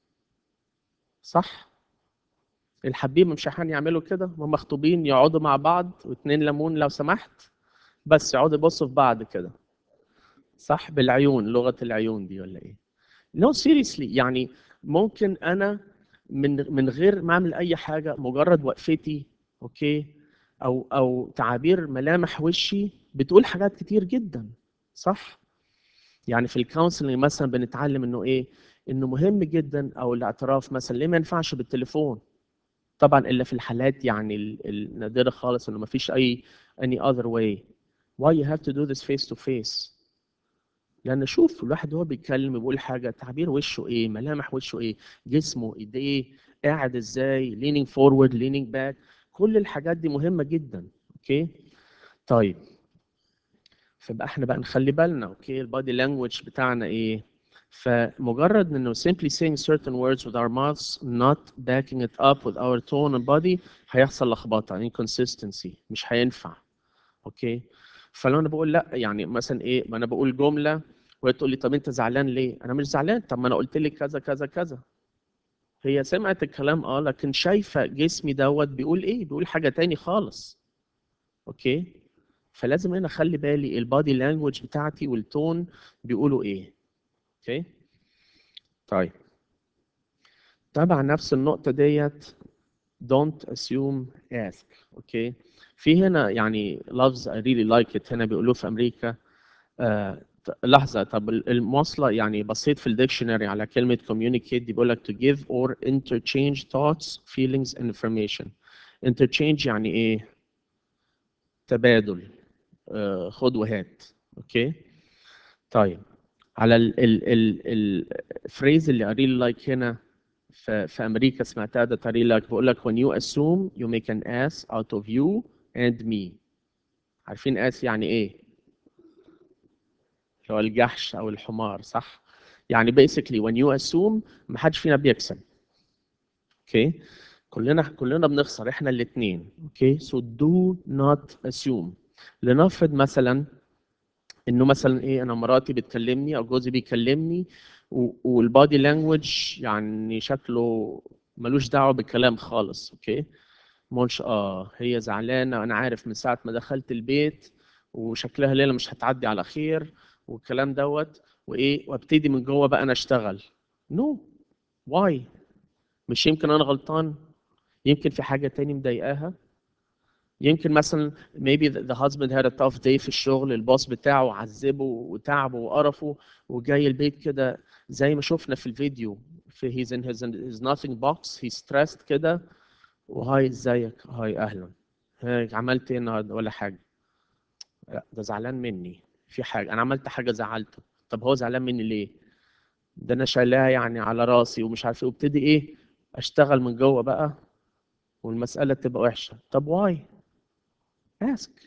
صح الحبيب مش عشان يعملوا كده هم مخطوبين يقعدوا مع بعض واتنين ليمون لو سمحت بس يقعدوا يبصوا في بعض كده صح بالعيون لغه العيون دي ولا ايه نو no, سيريسلي يعني ممكن انا من من غير ما اعمل اي حاجه مجرد وقفتي اوكي او او تعابير ملامح وشي بتقول حاجات كتير جدا صح يعني في الكونسلنج مثلا بنتعلم انه ايه انه مهم جدا او الاعتراف مثلا ليه ما ينفعش بالتليفون طبعا الا في الحالات يعني ال- النادره خالص انه ما فيش اي any other way why you have to do this face to face لان شوف الواحد وهو بيتكلم بيقول حاجه تعبير وشه ايه ملامح وشه ايه جسمه ايديه قاعد ازاي leaning forward leaning back كل الحاجات دي مهمه جدا اوكي طيب فبقى احنا بقى نخلي بالنا اوكي البادي لانجوج بتاعنا ايه فمجرد انه simply saying certain words with our mouths not backing it up with our tone and body هيحصل لخبطه inconsistency مش هينفع اوكي فلو انا بقول لا يعني مثلا ايه ما انا بقول جمله وهي تقول لي طب انت زعلان ليه انا مش زعلان طب ما انا قلت لك كذا كذا كذا هي سمعت الكلام اه لكن شايفه جسمي دوت بيقول ايه بيقول حاجه تاني خالص اوكي فلازم انا اخلي بالي البادي لانجوج بتاعتي والتون بيقولوا ايه اوكي طيب طبعا نفس النقطه ديت don't assume ask اوكي في هنا يعني لفظ I really like it هنا بيقولوه في امريكا آه ط- لحظه طب ال- المواصله يعني بصيت في الديكشنري على كلمه communicate دي بيقول لك to give or interchange thoughts feelings and information interchange يعني ايه تبادل آه خد وهات اوكي طيب على ال ال ال الفريز اللي I really like هنا في, في امريكا سمعتها ده طريق لك بقول لك when you assume you make an ass out of you and me عارفين ass يعني ايه؟ اللي هو الجحش او الحمار صح؟ يعني basically when you assume ما حدش فينا بيكسب اوكي كلنا كلنا بنخسر احنا الاثنين اوكي so do not assume لنفرض مثلا انه مثلا ايه انا مراتي بتكلمني او جوزي بيكلمني و- والبادي لانجوج يعني شكله ملوش دعوه بالكلام خالص اوكي مش اه هي زعلانه انا عارف من ساعه ما دخلت البيت وشكلها ليله مش هتعدي على خير والكلام دوت وايه وابتدي من جوه بقى انا اشتغل نو no. واي مش يمكن انا غلطان يمكن في حاجه تاني مضايقاها يمكن مثلا maybe the the husband had a tough day في الشغل الباص بتاعه عذبه وتعبه وقرفه وجاي البيت كده زي ما شفنا في الفيديو في he's in his, his nothing box he's stressed كده وهاي ازيك هاي اهلا هاي عملت ايه النهارده ولا حاجه لا ده زعلان مني في حاجه انا عملت حاجه زعلته طب هو زعلان مني ليه ده انا شايلاه يعني على راسي ومش عارف ايه وابتدي ايه اشتغل من جوه بقى والمسألة تبقى وحشة طب واي ask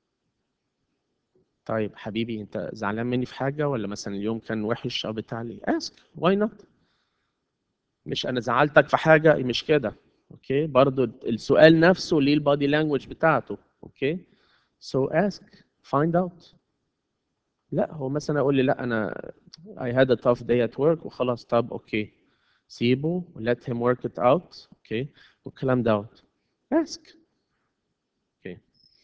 طيب حبيبي انت زعلان مني في حاجة ولا مثلا اليوم كان وحش او بتاع لي ask why not مش انا زعلتك في حاجة مش كده اوكي برضو السؤال نفسه ليه البادي لانجوج بتاعته اوكي so ask find out لا هو مثلا يقول لي لا انا I had a tough day at work وخلاص طب اوكي سيبه let him work it out اوكي والكلام دوت ask اوكي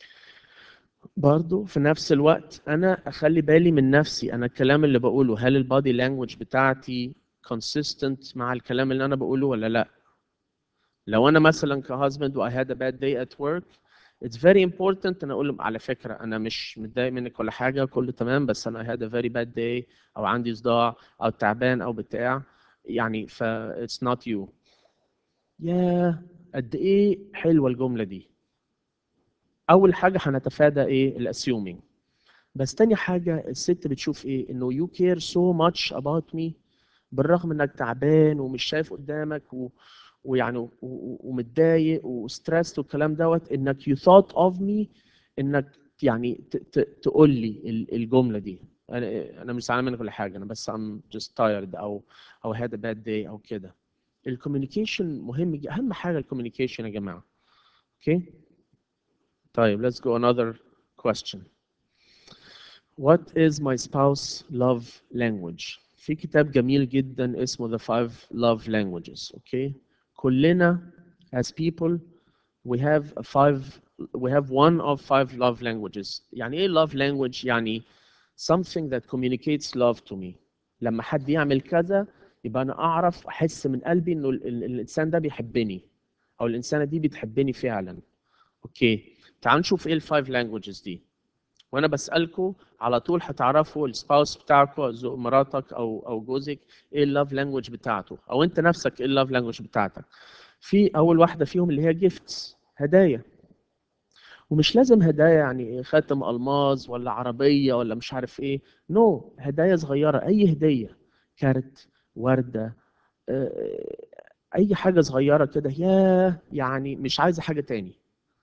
برضو في نفس الوقت انا اخلي بالي من نفسي انا الكلام اللي بقوله هل البادي لانجوج بتاعتي consistent مع الكلام اللي انا بقوله ولا لا لو انا مثلا كهازبند و I had a bad day at work it's very important ان اقول لهم على فكره انا مش متضايق منك ولا حاجه كله تمام بس انا I had a very bad day او عندي صداع او تعبان او بتاع يعني ف it's not you يا قد ايه حلوه الجمله دي اول حاجه هنتفادى ايه الاسيومينج بس تاني حاجه الست بتشوف ايه انه you care so much about me بالرغم انك تعبان ومش شايف قدامك و... ويعني و- و- ومتضايق وستريسد والكلام دوت انك you thought of me انك يعني ت- ت- تقول لي ال- الجمله دي انا انا مش زعلان منك ولا حاجه انا بس I'm just tired او او had a bad day او كده الكوميونيكيشن مهم ج- اهم حاجه الكوميونيكيشن يا جماعه اوكي طيب let's go another question What is my spouse love language في كتاب جميل جدا اسمه The Five Love Languages اوكي كلنا as people we have a five we have one of five love languages يعني ايه love language يعني something that communicates love to me لما حد يعمل كذا يبقى انا اعرف احس من قلبي انه ال- ال- الانسان ده بيحبني او الانسانه دي بتحبني فعلا اوكي تعالوا نشوف ايه الفايف لانجوجز دي وانا بسالكم على طول هتعرفوا السباوس بتاعكم أو زو- مراتك او او جوزك ايه اللاف لانجوج بتاعته او انت نفسك ايه اللاف لانجوج بتاعتك في اول واحده فيهم اللي هي جيفتس هدايا ومش لازم هدايا يعني خاتم الماظ ولا عربيه ولا مش عارف ايه نو no. هدايا صغيره اي هديه كارت ورده آه، اي حاجه صغيره كده ياه يعني مش عايزه حاجه تاني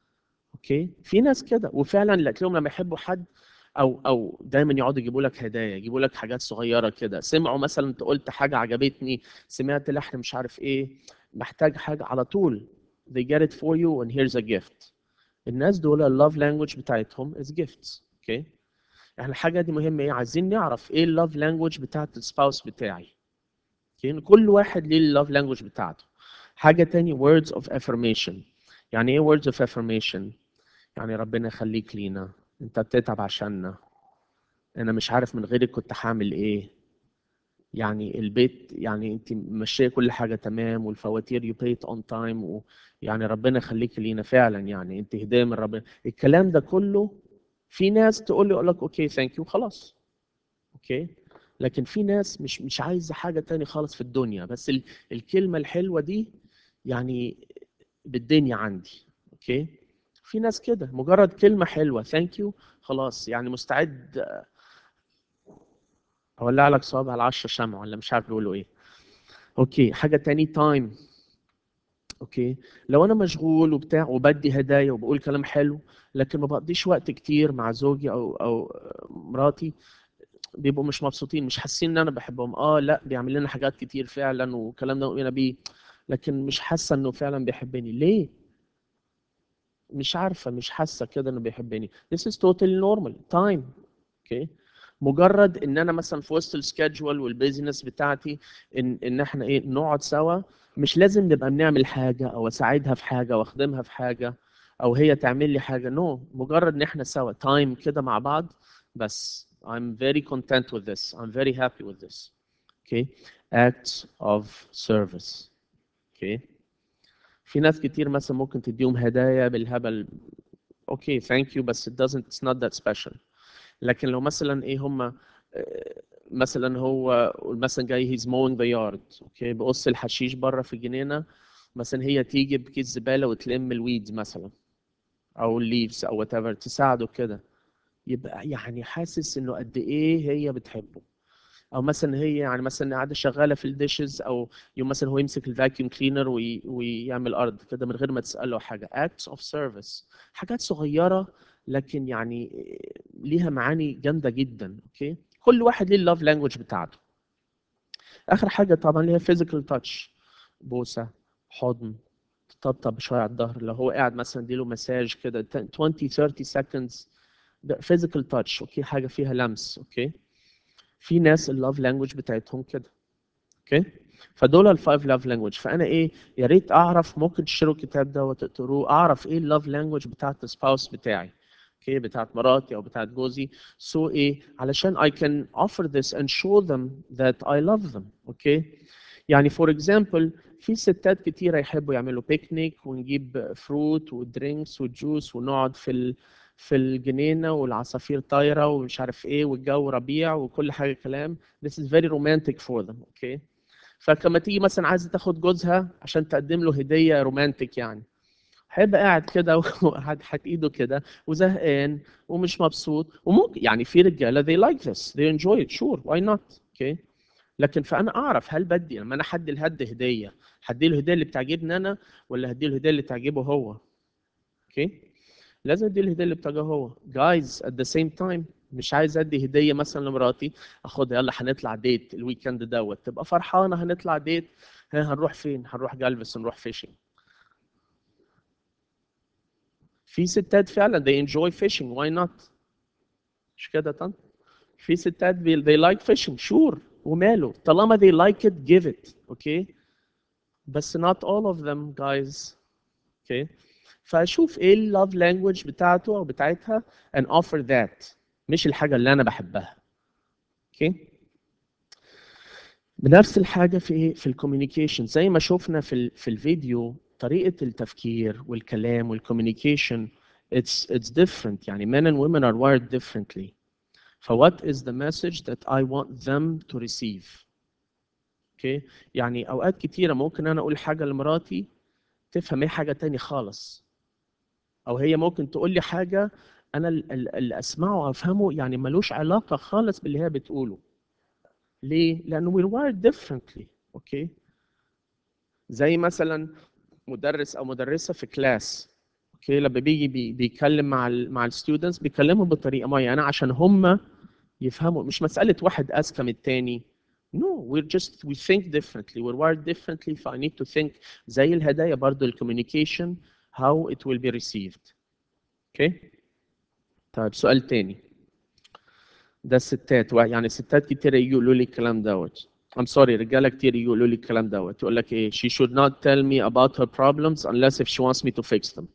اوكي في ناس كده وفعلا لا تلاقيهم لما يحبوا حد او او دايما يقعدوا يجيبوا لك هدايا يجيبوا لك حاجات صغيره كده سمعوا مثلا انت قلت حاجه عجبتني سمعت لحن مش عارف ايه محتاج حاجه على طول they get it for you and here's a gift الناس دول اللوف لانجوج بتاعتهم is gifts اوكي احنا الحاجه دي مهمه ايه عايزين نعرف ايه اللوف لانجوج بتاعت السباوس بتاعي اوكي كل واحد ليه اللوف لانجوج بتاعته حاجه تاني words of affirmation يعني ايه words of affirmation يعني ربنا يخليك لينا انت بتتعب عشاننا انا مش عارف من غيرك كنت هعمل ايه يعني البيت يعني انت ماشيه كل حاجه تمام والفواتير يو بيت اون تايم يعني ربنا يخليك لينا فعلا يعني انت هديه من ربنا الكلام ده كله في ناس تقول لي اقول لك اوكي ثانك يو خلاص اوكي لكن في ناس مش مش عايزه حاجه تاني خالص في الدنيا بس ال- الكلمه الحلوه دي يعني بالدنيا عندي اوكي في ناس كده مجرد كلمه حلوه ثانك يو خلاص يعني مستعد اولع لك صوابع العشرة شمع ولا مش عارف بيقولوا ايه اوكي حاجه تاني تايم اوكي لو انا مشغول وبتاع وبدي هدايا وبقول كلام حلو لكن ما بقضيش وقت كتير مع زوجي او او مراتي بيبقوا مش مبسوطين مش حاسين ان انا بحبهم اه لا بيعمل لنا حاجات كتير فعلا والكلام ده مؤمنه بيه لكن مش حاسه انه فعلا بيحبني ليه مش عارفه مش حاسه كده انه بيحبني this is totally normal time اوكي مجرد ان انا مثلا في وسط السكادجول والبيزنس بتاعتي ان ان احنا ايه نقعد سوا مش لازم نبقى بنعمل حاجه او اساعدها في حاجه واخدمها في حاجه او هي تعمل لي حاجه نو no. مجرد ان احنا سوا تايم كده مع بعض بس I'm very content with this I'm very happy with this okay acts of service okay في ناس كتير مثلا ممكن تديهم هدايا بالهبل اوكي ثانك يو بس it doesn't it's not that special لكن لو مثلا ايه هم مثلا هو مثلا جاي هيز موينج ذا يارد اوكي بقص الحشيش بره في الجنينه مثلا هي تيجي بكيس زباله وتلم الويدز مثلا او الليفز او وات ايفر تساعده كده يبقى يعني حاسس انه قد ايه هي بتحبه او مثلا هي يعني مثلا قاعده شغاله في الديشز او يوم مثلا هو يمسك الفاكيوم كلينر وي... ويعمل ارض كده من غير ما تساله حاجه acts of service حاجات صغيره لكن يعني ليها معاني جامده جدا اوكي كل واحد ليه اللاف لانجوج بتاعته اخر حاجه طبعا اللي هي physical touch بوسه حضن تطبطب شويه على الظهر لو هو قاعد مثلا اديله مساج كده 20 30 seconds ده physical touch اوكي حاجه فيها لمس اوكي في ناس اللاف لانجوج بتاعتهم كده اوكي فدول الفايف لاف لانجوج فانا ايه يا ريت اعرف ممكن تشتروا الكتاب ده وتقروه اعرف ايه اللاف لانجوج بتاعت السباوس بتاعي اوكي بتاعت مراتي او بتاعت جوزي سو so ايه علشان I can offer this and show them that I love them اوكي يعني فور اكزامبل في ستات كتيرة يحبوا يعملوا بيكنيك ونجيب فروت ودرينكس وجوس ونقعد في ال... في الجنينة والعصافير طايرة ومش عارف ايه والجو ربيع وكل حاجة كلام this is very romantic for them اوكي فلما تيجي مثلا عايزة تاخد جوزها عشان تقدم له هدية رومانتك يعني هيبقى قاعد كده وحاطط ايده كده وزهقان ومش مبسوط وممكن يعني في رجاله they like this they enjoy it sure why not اوكي okay. لكن فانا اعرف هل بدي لما انا حد الهد هديه هدي له الهديه اللي بتعجبني انا ولا هدي له الهديه اللي تعجبه هو اوكي okay. لازم ادي له الهديه اللي بتعجبه هو جايز at the same time مش عايز ادي هديه مثلا لمراتي اخدها يلا هنطلع ديت الويكند دوت تبقى فرحانه هنطلع ديت ها هنروح فين هنروح جالفس نروح فيشنج في ستات فعلا they enjoy fishing why not مش كده طن في ستات they like fishing sure وماله طالما they like it give it okay بس not all of them guys okay فاشوف ايه اللوف لانجوج بتاعته او بتاعتها and offer that مش الحاجه اللي انا بحبها اوكي okay. بنفس الحاجه في ايه في الكوميونيكيشن زي ما شفنا في ال في الفيديو طريقه التفكير والكلام والكوميونيكيشن it's it's different يعني men and women are wired differently ف what is the message that I want them to receive اوكي okay. يعني اوقات كتيره ممكن انا اقول حاجه لمراتي تفهم ايه حاجه تاني خالص او هي ممكن تقول لي حاجه انا اللي اسمعه وافهمه يعني ملوش علاقه خالص باللي هي بتقوله ليه لانه we're wired differently اوكي okay. زي مثلا مدرس او مدرسه في كلاس اوكي لما بيجي بي بيتكلم مع ال مع الستودنتس بيكلمهم بطريقه معينه عشان هم يفهموا مش مساله واحد اذكى من الثاني No, we're just we think differently. We're wired differently. So I need to think زي الهدايا برضو الكوميونيكيشن how it will be received. Okay? طيب سؤال تاني. ده الستات يعني ستات كتير يقولوا لي الكلام دوت. I'm sorry رجاله كتير يقولوا لي الكلام دوت يقول لك ايه she should not tell me about her problems unless if she wants me to fix them.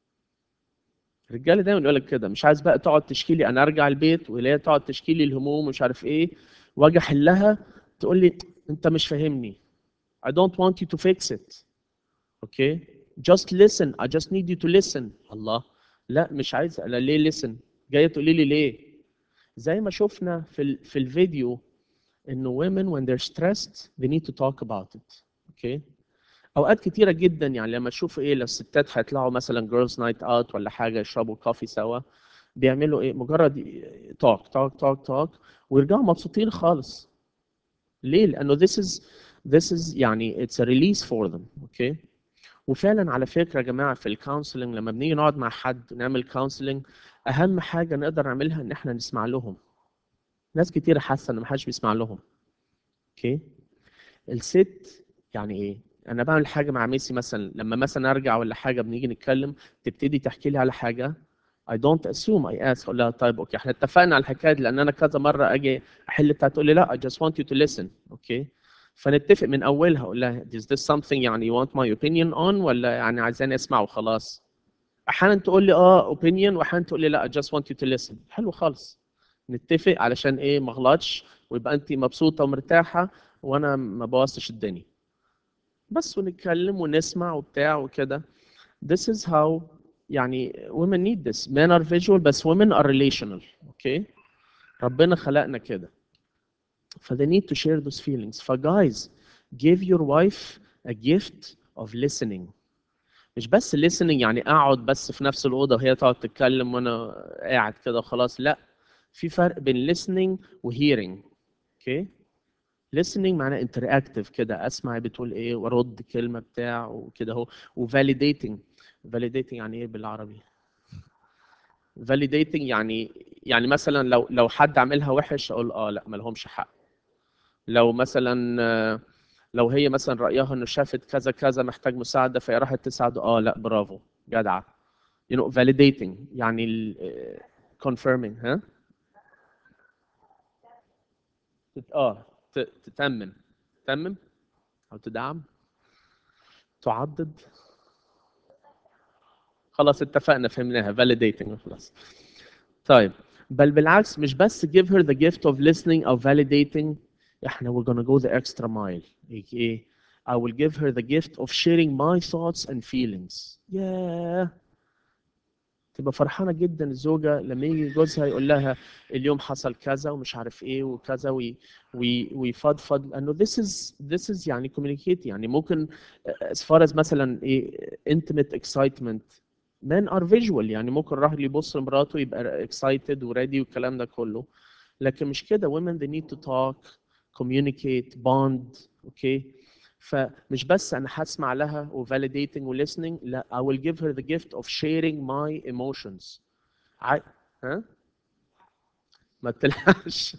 الرجاله دايما يقول لك كده مش عايز بقى تقعد تشكي لي انا ارجع البيت وهي تقعد تشكي لي الهموم ومش عارف ايه واجي احلها تقول لي انت مش فاهمني I don't want you to fix it okay just listen I just need you to listen الله لا مش عايز انا ليه listen جايه تقولي لي ليه زي ما شفنا في ال... في الفيديو انه women when they're stressed they need to talk about it okay اوقات كتيره جدا يعني لما تشوف ايه لو الستات هيطلعوا مثلا جيرلز نايت اوت ولا حاجه يشربوا كوفي سوا بيعملوا ايه مجرد توك توك توك توك ويرجعوا مبسوطين خالص ليه لانه this is this is يعني it's a release for them اوكي okay? وفعلا على فكره يا جماعه في الكونسلنج لما بنيجي نقعد مع حد نعمل كونسلنج اهم حاجه نقدر نعملها ان احنا نسمع لهم ناس كتير حاسه ان ما حدش بيسمع لهم اوكي okay? الست يعني ايه انا بعمل حاجه مع ميسي مثلا لما مثلا ارجع ولا حاجه بنيجي نتكلم تبتدي تحكي لي على حاجه I don't assume I ask اقول لها طيب اوكي احنا اتفقنا على الحكايه دي لان انا كذا مره اجي احل بتاع تقول لي لا I just want you to listen اوكي فنتفق من اولها اقول لها is this something يعني you want my opinion on ولا يعني عايزاني اسمع وخلاص احيانا تقول لي اه opinion واحيانا تقول لي لا I just want you to listen حلو خالص نتفق علشان ايه ما اغلطش ويبقى انت مبسوطه ومرتاحه وانا ما بوظتش الدنيا بس ونتكلم ونسمع وبتاع وكده this is how يعني women need this men are visual بس women are relational okay ربنا خلقنا كده ف they need to share those feelings ف guys give your wife a gift of listening مش بس listening يعني اقعد بس في نفس الاوضه وهي تقعد تتكلم وانا قاعد كده وخلاص لا في فرق بين listening و hearing okay listening معناه interactive كده اسمع بتقول ايه وارد كلمه بتاع وكده اهو وvalidating validating يعني ايه بالعربي validating يعني يعني مثلا لو لو حد عاملها وحش اقول اه لا ما لهمش حق لو مثلا آه، لو هي مثلا رايها انه شافت كذا كذا محتاج مساعده فهي راحت تساعده اه لا برافو جدعه you know validating يعني ال- آه، confirming ها تت- اه ت- تتمم تتمم او تدعم تعضد خلاص اتفقنا فهمناها validating خلاص طيب بل بالعكس مش بس give her the gift of listening او validating احنا we're gonna go the extra mile ايه ايه I will give her the gift of sharing my thoughts and feelings yeah تبقى فرحانة جدا الزوجة لما يجي جوزها يقول لها اليوم حصل كذا ومش عارف ايه وكذا وي وي ويفضفض لانه this is this is يعني communicate يعني ممكن as far as مثلا ايه intimate excitement men are visual يعني ممكن الراجل يبص لمراته يبقى excited وريدي والكلام ده كله لكن مش كده women they need to talk communicate bond اوكي فمش بس انا هسمع لها و validating و listening لا I will give her the gift of sharing my emotions ع... ها ما تلحقش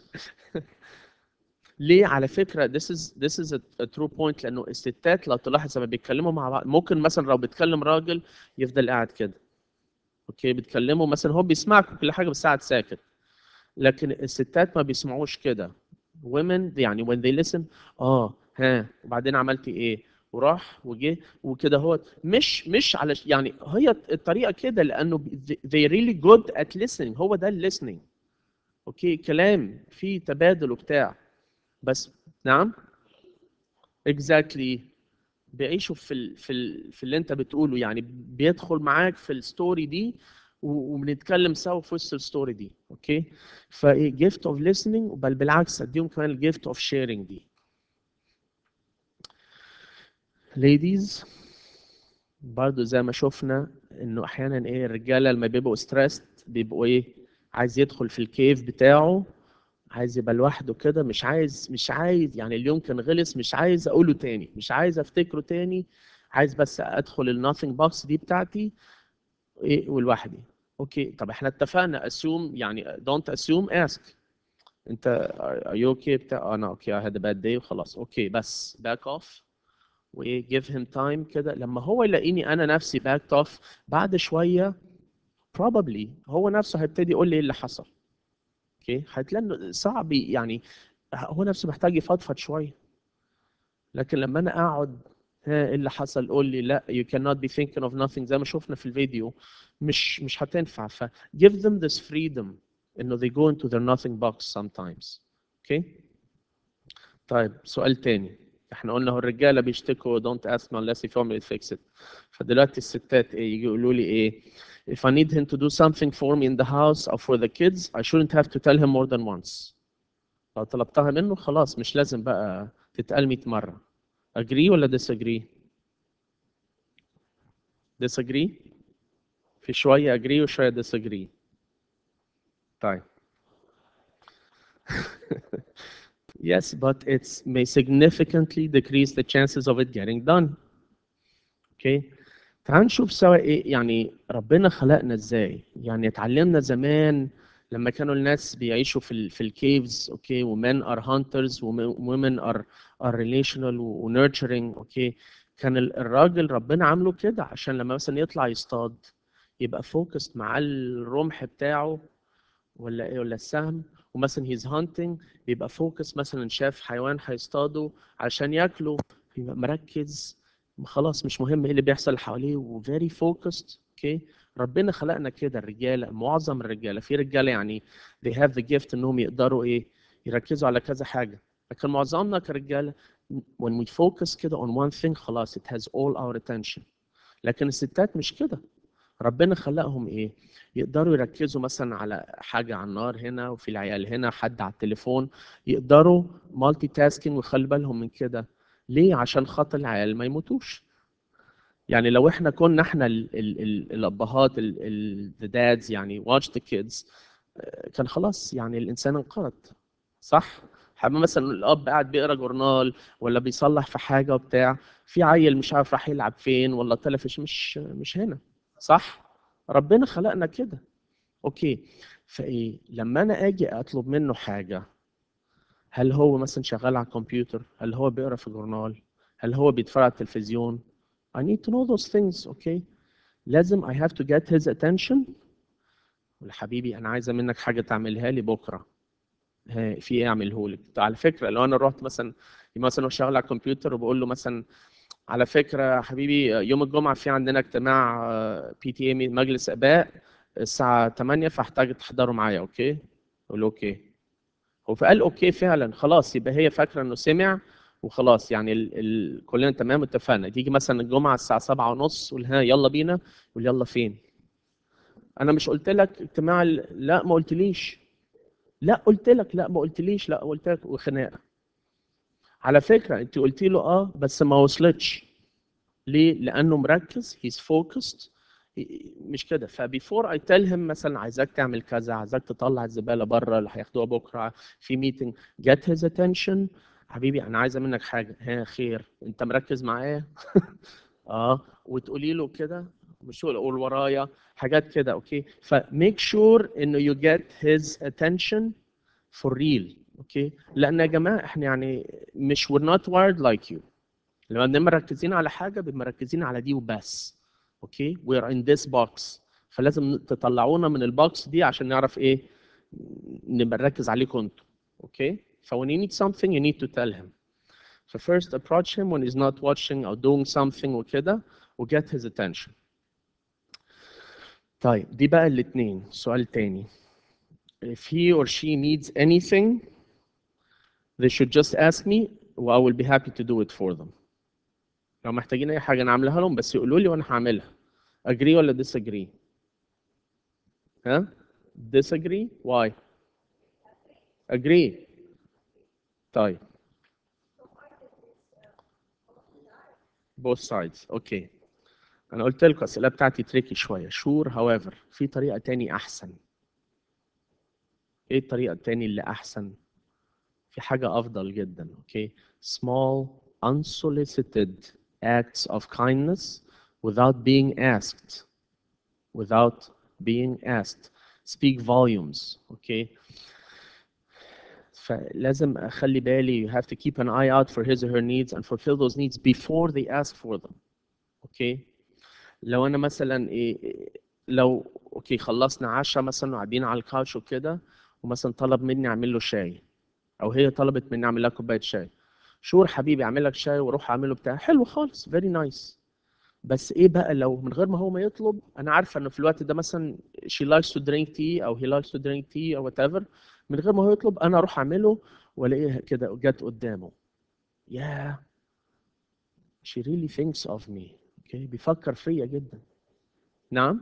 ليه على فكره this is this is a, a true point لانه الستات لو تلاحظ لما بيتكلموا مع بعض ممكن مثلا لو بيتكلم راجل يفضل قاعد كده اوكي بيتكلموا مثلا هو بيسمعك كل حاجه بس قاعد ساكت لكن الستات ما بيسمعوش كده women يعني when they listen اه ها وبعدين عملتي ايه وراح وجه وكده هو مش مش على يعني هي الطريقه كده لانه they really good at listening هو ده ال listening اوكي كلام فيه تبادل وبتاع بس نعم exactly بيعيشوا في ال في ال في اللي انت بتقوله يعني بيدخل معاك في الستوري دي و- وبنتكلم سوا في وسط الستوري دي اوكي فايه جيفت اوف listening بل بالعكس اديهم كمان الجيفت اوف شيرنج دي ladies برضو زي ما شفنا انه احيانا ايه الرجاله لما بيبقوا ستريسد بيبقوا ايه عايز يدخل في الكيف بتاعه عايز يبقى لوحده كده مش عايز مش عايز يعني اليوم كان غلس مش عايز اقوله تاني مش عايز افتكره تاني عايز بس ادخل الناثينج بوكس دي بتاعتي ايه ولوحدي اوكي طب احنا اتفقنا assume يعني don't assume ask انت are you okay بتاع انا اوكي I had a bad day وخلاص اوكي بس back off وايه give him time كده لما هو يلاقيني انا نفسي backed off بعد شويه probably هو نفسه هيبتدي يقول لي ايه اللي حصل اوكي هتلاقي انه صعب يعني هو نفسه محتاج يفضفض شويه لكن لما انا اقعد ها ايه اللي حصل قول لي لا you cannot be thinking of nothing زي ما شفنا في الفيديو مش مش هتنفع ف give them this freedom انه they go into their nothing box sometimes اوكي طيب سؤال تاني احنا قلنا هو الرجاله بيشتكوا don't ask me unless you want me to fix it فدلوقتي الستات ايه يجي يقولوا لي ايه if I need him to do something for me in the house or for the kids I shouldn't have to tell him more than once لو طلبتها منه خلاص مش لازم بقى تتقال 100 مرة agree ولا disagree disagree في شوية agree وشوية disagree طيب yes but it may significantly decrease the chances of it getting done okay تعال نشوف سوا ايه يعني ربنا خلقنا ازاي يعني اتعلمنا زمان لما كانوا الناس بيعيشوا في ال في الكيفز اوكي ومن ار هانترز ومن ار ار ريليشنال ونيرتشرنج اوكي كان ال- الراجل ربنا عامله كده عشان لما مثلا يطلع يصطاد يبقى فوكست مع الرمح بتاعه ولا ايه ولا السهم ومثلا هيز هانتنج بيبقى فوكس مثلا شاف حيوان هيصطاده عشان ياكله يبقى مركز خلاص مش مهم ايه اللي بيحصل حواليه وفيري فوكست اوكي ربنا خلقنا كده الرجاله معظم الرجاله في رجاله يعني they have the gift انهم يقدروا ايه يركزوا على كذا حاجه لكن معظمنا كرجاله when we focus كده on one thing خلاص it has all our attention لكن الستات مش كده ربنا خلقهم ايه يقدروا يركزوا مثلا على حاجه على النار هنا وفي العيال هنا حد على التليفون يقدروا مالتي تاسكينج ويخلي بالهم من كده ليه عشان خاطر العيال ما يموتوش يعني لو احنا كنا احنا ال ال ال الابهات ال dads يعني watch the kids آه، كان خلاص يعني الانسان انقرض صح حابب مثلا الاب قاعد بيقرا جورنال ولا بيصلح في حاجه وبتاع في عيل مش عارف راح يلعب فين ولا طلع في ش- مش مش هنا صح ربنا خلقنا كده اوكي فايه لما انا اجي اطلب منه حاجه هل هو مثلا شغال على الكمبيوتر هل هو بيقرا في جورنال هل هو بيتفرج على التلفزيون I need to know those things اوكي لازم I have to get his attention ولا حبيبي انا عايزه منك حاجه تعملها لي بكره ها، في ايه اعمله لك على فكره لو انا رحت مثلا مثلا هو شغال على الكمبيوتر وبقول له مثلا على فكره يا حبيبي يوم الجمعه في عندنا اجتماع بي تي ام مجلس اباء الساعه 8 فاحتاج تحضروا معايا اوكي اقول له اوكي هو فقال اوكي فعلا خلاص يبقى هي فاكره انه سمع وخلاص يعني ال... ال... كلنا تمام اتفقنا تيجي مثلا الجمعه الساعه 7 ونص قول ها يلا بينا قول يلا فين انا مش قلت لك اجتماع ال- لا ما قلتليش لا قلت لك لا ما قلتليش لا قلت لك وخناقه على فكره انت قلت له اه بس ما وصلتش ليه لانه مركز he's focused مش كده فبيفور اي تيل هيم مثلا عايزاك تعمل كذا عايزاك تطلع الزباله بره اللي هياخدوها بكره في ميتنج get his attention حبيبي انا عايزه منك حاجه ها خير انت مركز معايا اه وتقولي له كده مش تقول قول ورايا حاجات كده اوكي فميك شور انه you get his attention for real اوكي لان يا جماعه احنا يعني مش we're not wired like you لما بنبقى مركزين على حاجه بنبقى مركزين على دي وبس اوكي we're in this box فلازم تطلعونا من البوكس دي عشان نعرف ايه نبقى نركز عليكم انتوا اوكي ف when you need something you need to tell him So first approach him when he's not watching or doing something وكده و get his attention. طيب دي بقى الاتنين سؤال تاني. If he or she needs anything they should just ask me و I will be happy to do it for them. لو محتاجين أي حاجة أنا أعملها لهم بس يقولوا لي وأنا هعملها. Agree ولا disagree؟ ها؟ Disagree? Why? Agree. طيب. both sides اوكي انا قلت لكم الاسئله بتاعتي تريكي شويه شور however في طريقه تاني احسن ايه الطريقه التاني اللي احسن في حاجه افضل جدا اوكي small unsolicited acts of kindness without being asked without being asked speak volumes اوكي فلازم اخلي بالي you have to keep an eye out for his or her needs and fulfill those needs before they ask for them اوكي لو انا مثلا ايه لو اوكي خلصنا عشاء مثلا وقاعدين على الكاوتش وكده ومثلا طلب مني اعمل له شاي او هي طلبت مني اعمل لها كوبايه شاي شور حبيبي اعمل لك شاي واروح اعمله بتاع حلو خالص فيري نايس بس ايه بقى لو من غير ما هو ما يطلب انا عارفه انه في الوقت ده مثلا she likes to drink tea او he likes to drink tea او whatever من غير ما هو يطلب انا اروح اعمله والاقيها كده جت قدامه يا she really thinks of me اوكي بيفكر فيا جدا نعم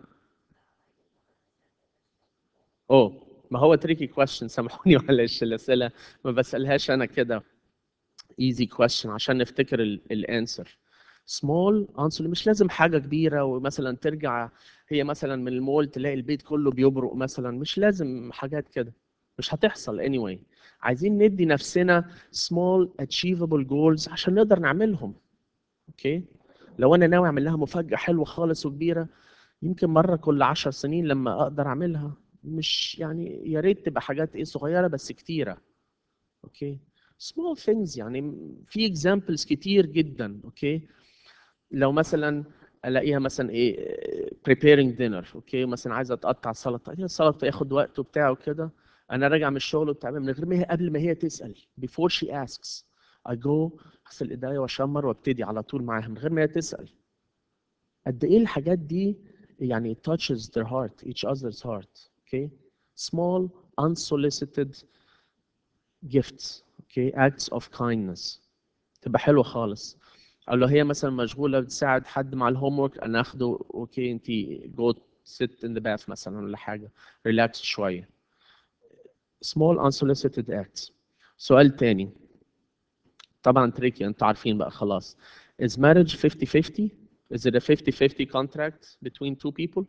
اوه ما هو تريكي كويشن سامحوني معلش الاسئله ما بسالهاش انا كده easy question عشان نفتكر الانسر small answer مش لازم حاجه كبيره ومثلا ترجع هي مثلا من المول تلاقي البيت كله بيبرق مثلا مش لازم حاجات كده مش هتحصل anyway عايزين ندي نفسنا small achievable goals عشان نقدر نعملهم اوكي لو انا ناوي اعمل لها مفاجاه حلوه خالص وكبيره يمكن مره كل عشر سنين لما اقدر اعملها مش يعني يا ريت تبقى حاجات ايه صغيره بس كتيره اوكي small things يعني في examples كتير جدا اوكي لو مثلا الاقيها مثلا ايه preparing dinner اوكي مثلا عايزه تقطع سلطه هي السلطه ياخد وقت وبتاع وكده انا راجع من الشغل وبتاع من غير ما هي قبل ما هي تسال before she asks I go اغسل ايديا واشمر وابتدي على طول معاها من غير ما هي تسال قد ايه الحاجات دي يعني it touches their heart each other's heart okay small unsolicited gifts okay acts of kindness تبقى حلوه خالص او لو هي مثلا مشغوله بتساعد حد مع الهوم ورك انا اخده اوكي انت جو sit in the bath مثلا ولا حاجه ريلاكس شويه small unsolicited acts سؤال تاني طبعا تريكي انتوا عارفين بقى خلاص is marriage 50-50 is it a 50-50 contract between two people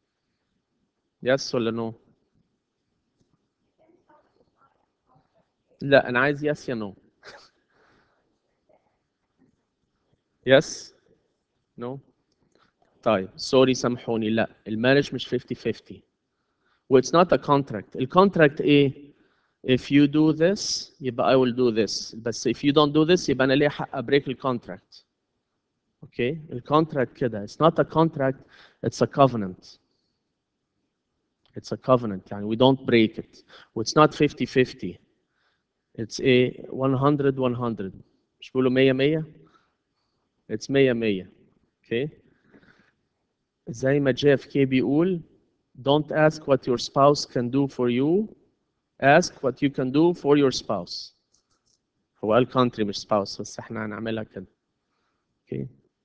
yes ولا no لا انا عايز يس يا نو يس نو طيب سوري سامحوني لا المارج مش 50 50 و it's not a contract الكونتراكت ايه if you do this يبقى I will do this بس if you don't do this يبقى انا ليه حق ابريك الكونتراكت اوكي الكونتراكت كده it's not a contract it's a covenant it's a covenant يعني we don't break it و it's not 50 50 it's a 100 100 مش بيقولوا 100 100 it's 100 100 اوكي زي ما جي اف كي بيقول don't ask what your spouse can do for you ask what you can do for your spouse هو قال country مش spouse بس احنا هنعملها كده اوكي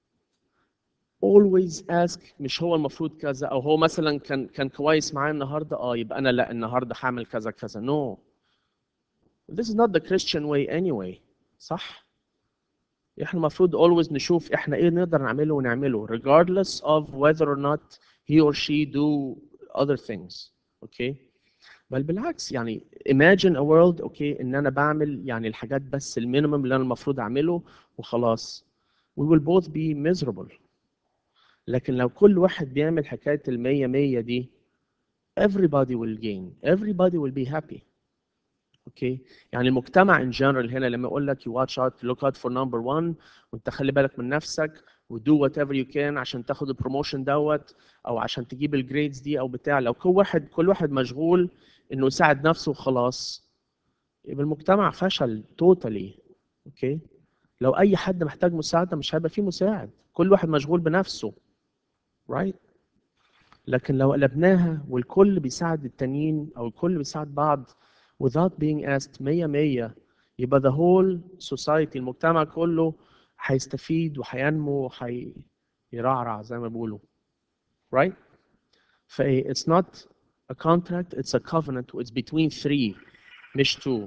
always ask مش هو المفروض كذا او هو مثلا كان كان كويس معايا النهارده اه يبقى انا لا النهارده هعمل كذا كذا no this is not the Christian way anyway صح احنا المفروض always نشوف احنا ايه نقدر نعمله ونعمله regardless of whether or not he or she do other things okay بل بالعكس يعني imagine a world اوكي ان انا بعمل يعني الحاجات بس المينيمم اللي انا المفروض اعمله وخلاص we will both be miserable لكن لو كل واحد بيعمل حكاية المية مية دي everybody will gain everybody will be happy اوكي يعني المجتمع in general هنا لما يقول لك you watch out look out for number one وانت خلي بالك من نفسك و do whatever you can عشان تاخد البروموشن دوت او عشان تجيب الجريدز دي او بتاع لو كل واحد كل واحد مشغول انه يساعد نفسه وخلاص يبقى المجتمع فشل توتالي اوكي لو اي حد محتاج مساعده مش هيبقى فيه مساعد كل واحد مشغول بنفسه right لكن لو قلبناها والكل بيساعد التانيين او الكل بيساعد بعض without being asked مية مية يبقى the whole society المجتمع كله هيستفيد وهينمو وهيرعرع زي ما بيقولوا right فايه it's not a contract it's a covenant it's between three مش two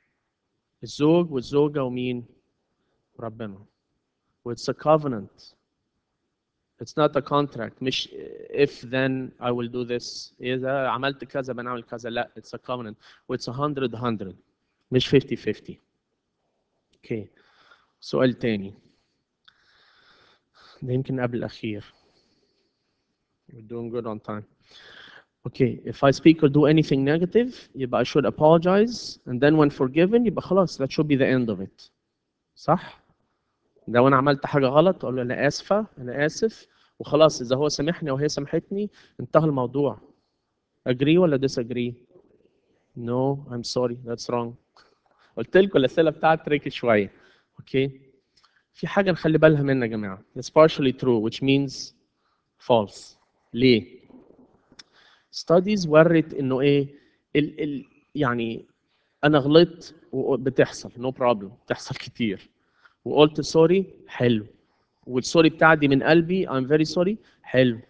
الزوج والزوجة ومين ربنا it's a covenant it's not a contract مش if then I will do this إذا عملت كذا بنعمل كذا لا it's a covenant it's a hundred hundred مش 50 50 اوكي سؤال تاني ده يمكن قبل الأخير You're doing good on time. Okay, if I speak or do anything negative, يبقى I should apologize and then when forgiven يبقى خلاص that should be the end of it. صح؟ لو أنا عملت حاجة غلط أقول له أنا آسفة أنا آسف وخلاص إذا هو سامحني أو هي سامحتني انتهى الموضوع. Agree ولا disagree؟ No, I'm sorry, that's wrong. قلت لكم الأسئلة بتاعت تريكي شوية. اوكي؟ في حاجة نخلي بالها منها يا جماعة. It's partially true which means false. ليه؟ studies ورت انه ايه ال ال يعني انا غلطت وبتحصل نو no بروبلم بتحصل كتير وقلت سوري حلو والسوري بتاعتي من قلبي I'm very sorry حلو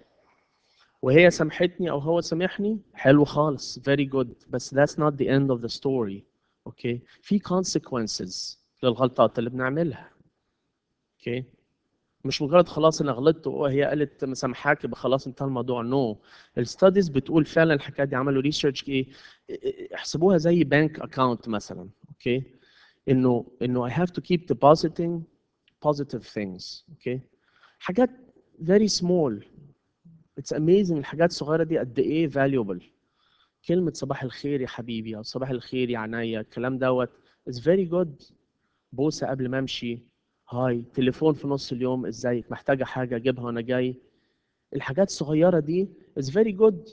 وهي سامحتني او هو سامحني حلو خالص very good بس that's not the end of the story اوكي okay. في consequences للغلطات اللي بنعملها اوكي okay. مش مجرد خلاص انا غلطت وهي قالت مسامحاك يبقى خلاص انتهى الموضوع نو no. الستاديز بتقول فعلا الحكايه دي عملوا ريسيرش ايه احسبوها زي بنك اكاونت مثلا اوكي انه انه I have to keep depositing positive things اوكي حاجات very small it's amazing الحاجات الصغيره دي قد ايه valuable كلمه صباح الخير يا حبيبي او صباح الخير يا عينيا الكلام دوت is very good بوسه قبل ما امشي هاي تليفون في نص اليوم ازيك محتاجه حاجه اجيبها وانا جاي الحاجات الصغيره دي is very good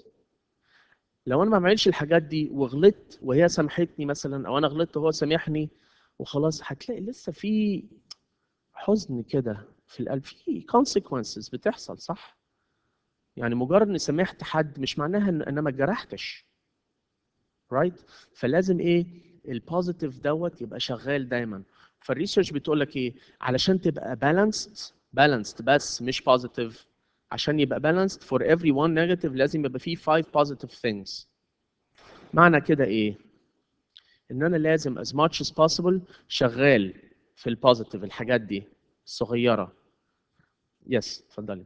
لو انا ما بعملش الحاجات دي وغلطت وهي سامحتني مثلا او انا غلطت وهو سامحني وخلاص هتلاقي لسه في حزن كده في القلب في consequences بتحصل صح يعني مجرد اني سامحت حد مش معناها ان انا ما اتجرحتش رايت right? فلازم ايه البوزيتيف دوت يبقى شغال دايما فالريسيرش بتقول لك ايه علشان تبقى بالانسد بالانسد بس مش بوزيتيف عشان يبقى بالانسد for every one negative لازم يبقى فيه five positive things معنى كده ايه ان انا لازم as much as possible شغال في البوزيتيف الحاجات دي الصغيره يس اتفضلي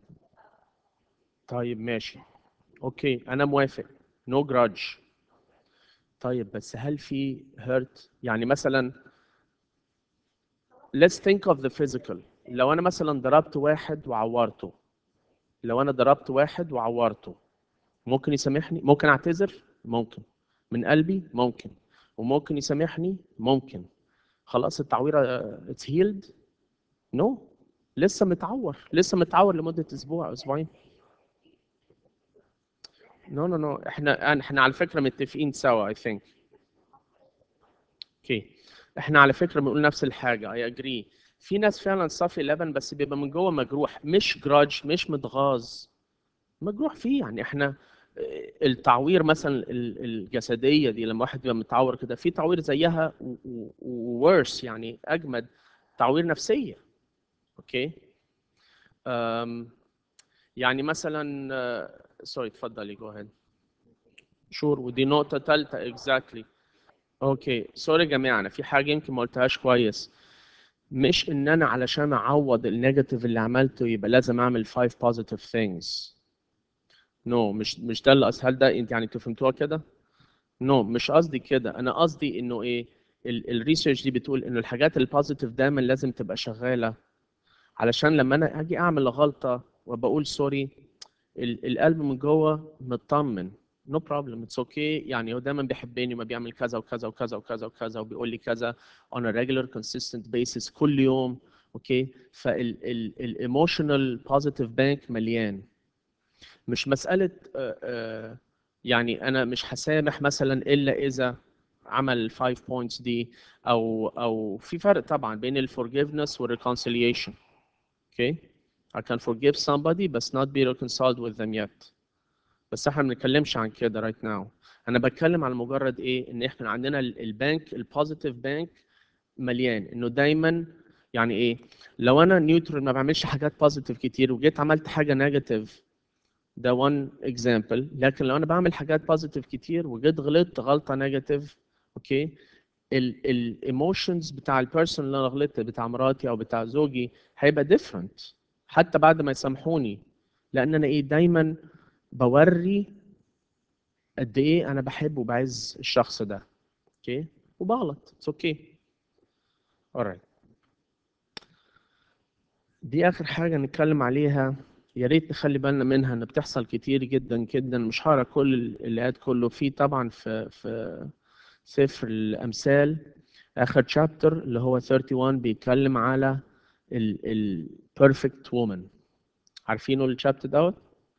طيب ماشي اوكي انا موافق نو no grudge طيب بس هل في hurt يعني مثلا let's think of the physical لو انا مثلا ضربت واحد وعورته لو انا ضربت واحد وعورته ممكن يسامحني ممكن اعتذر ممكن من قلبي ممكن وممكن يسامحني ممكن خلاص التعويره اتس هيلد نو لسه متعور لسه متعور لمده اسبوع أو اسبوعين نو نو نو احنا احنا على فكره متفقين سوا اي ثينك اوكي احنا على فكره بنقول نفس الحاجه اي اجري في ناس فعلا صافي لبن بس بيبقى من جوه مجروح مش جراج مش متغاظ مجروح فيه يعني احنا التعوير مثلا ال- الجسديه دي لما واحد بيبقى متعور كده في تعوير زيها وورس يعني اجمد تعوير نفسيه اوكي أم، يعني مثلا سوري اتفضلي جو اهيد شور ودي نقطه ثالثه اكزاكتلي اوكي سوري يا جماعه انا في حاجه يمكن ما قلتهاش كويس مش ان انا علشان اعوض النيجاتيف اللي عملته يبقى لازم اعمل 5 positive things نو no, مش مش ده اللي اسهل ده انت يعني انتوا فهمتوها كده نو no, مش قصدي كده انا قصدي انه ايه الريسيرش دي بتقول انه الحاجات البوزيتيف دايما لازم تبقى شغاله علشان لما انا اجي اعمل غلطه وبقول سوري القلب من جوه مطمن نو بروبلم اتس اوكي يعني هو دايما بيحبني وما بيعمل كذا وكذا وكذا وكذا وكذا وبيقول لي كذا on a regular consistent basis كل يوم اوكي فالايموشنال بوزيتيف بانك مليان مش مساله آه، آه، يعني انا مش هسامح مثلا الا اذا عمل الفايف بوينتس دي او او في فرق طبعا بين الفورجيفنس والريكونسيليشن اوكي I can forgive somebody but not be reconciled with them yet بس احنا ما بنتكلمش عن كده right now انا بتكلم على مجرد ايه ان احنا عندنا ال- البنك البوزيتيف بانك مليان انه دايما يعني ايه لو انا نيوترال ما بعملش حاجات بوزيتيف كتير وجيت عملت حاجه نيجاتيف ده one example لكن لو انا بعمل حاجات بوزيتيف كتير وجيت غلطت غلطه نيجاتيف اوكي الايموشنز بتاع البيرسون اللي انا غلطت بتاع مراتي او بتاع زوجي هيبقى ديفرنت حتى بعد ما يسامحوني لان انا ايه دايما بوري قد ايه انا بحب وبعز الشخص ده اوكي وبغلط اتس اوكي alright دي اخر حاجه نتكلم عليها يا ريت نخلي بالنا منها ان بتحصل كتير جدا جدا مش هقرا كل الايات كله في طبعا في في سفر الامثال اخر شابتر اللي هو 31 بيتكلم على ال perfect woman عارفينه الشابتر دوت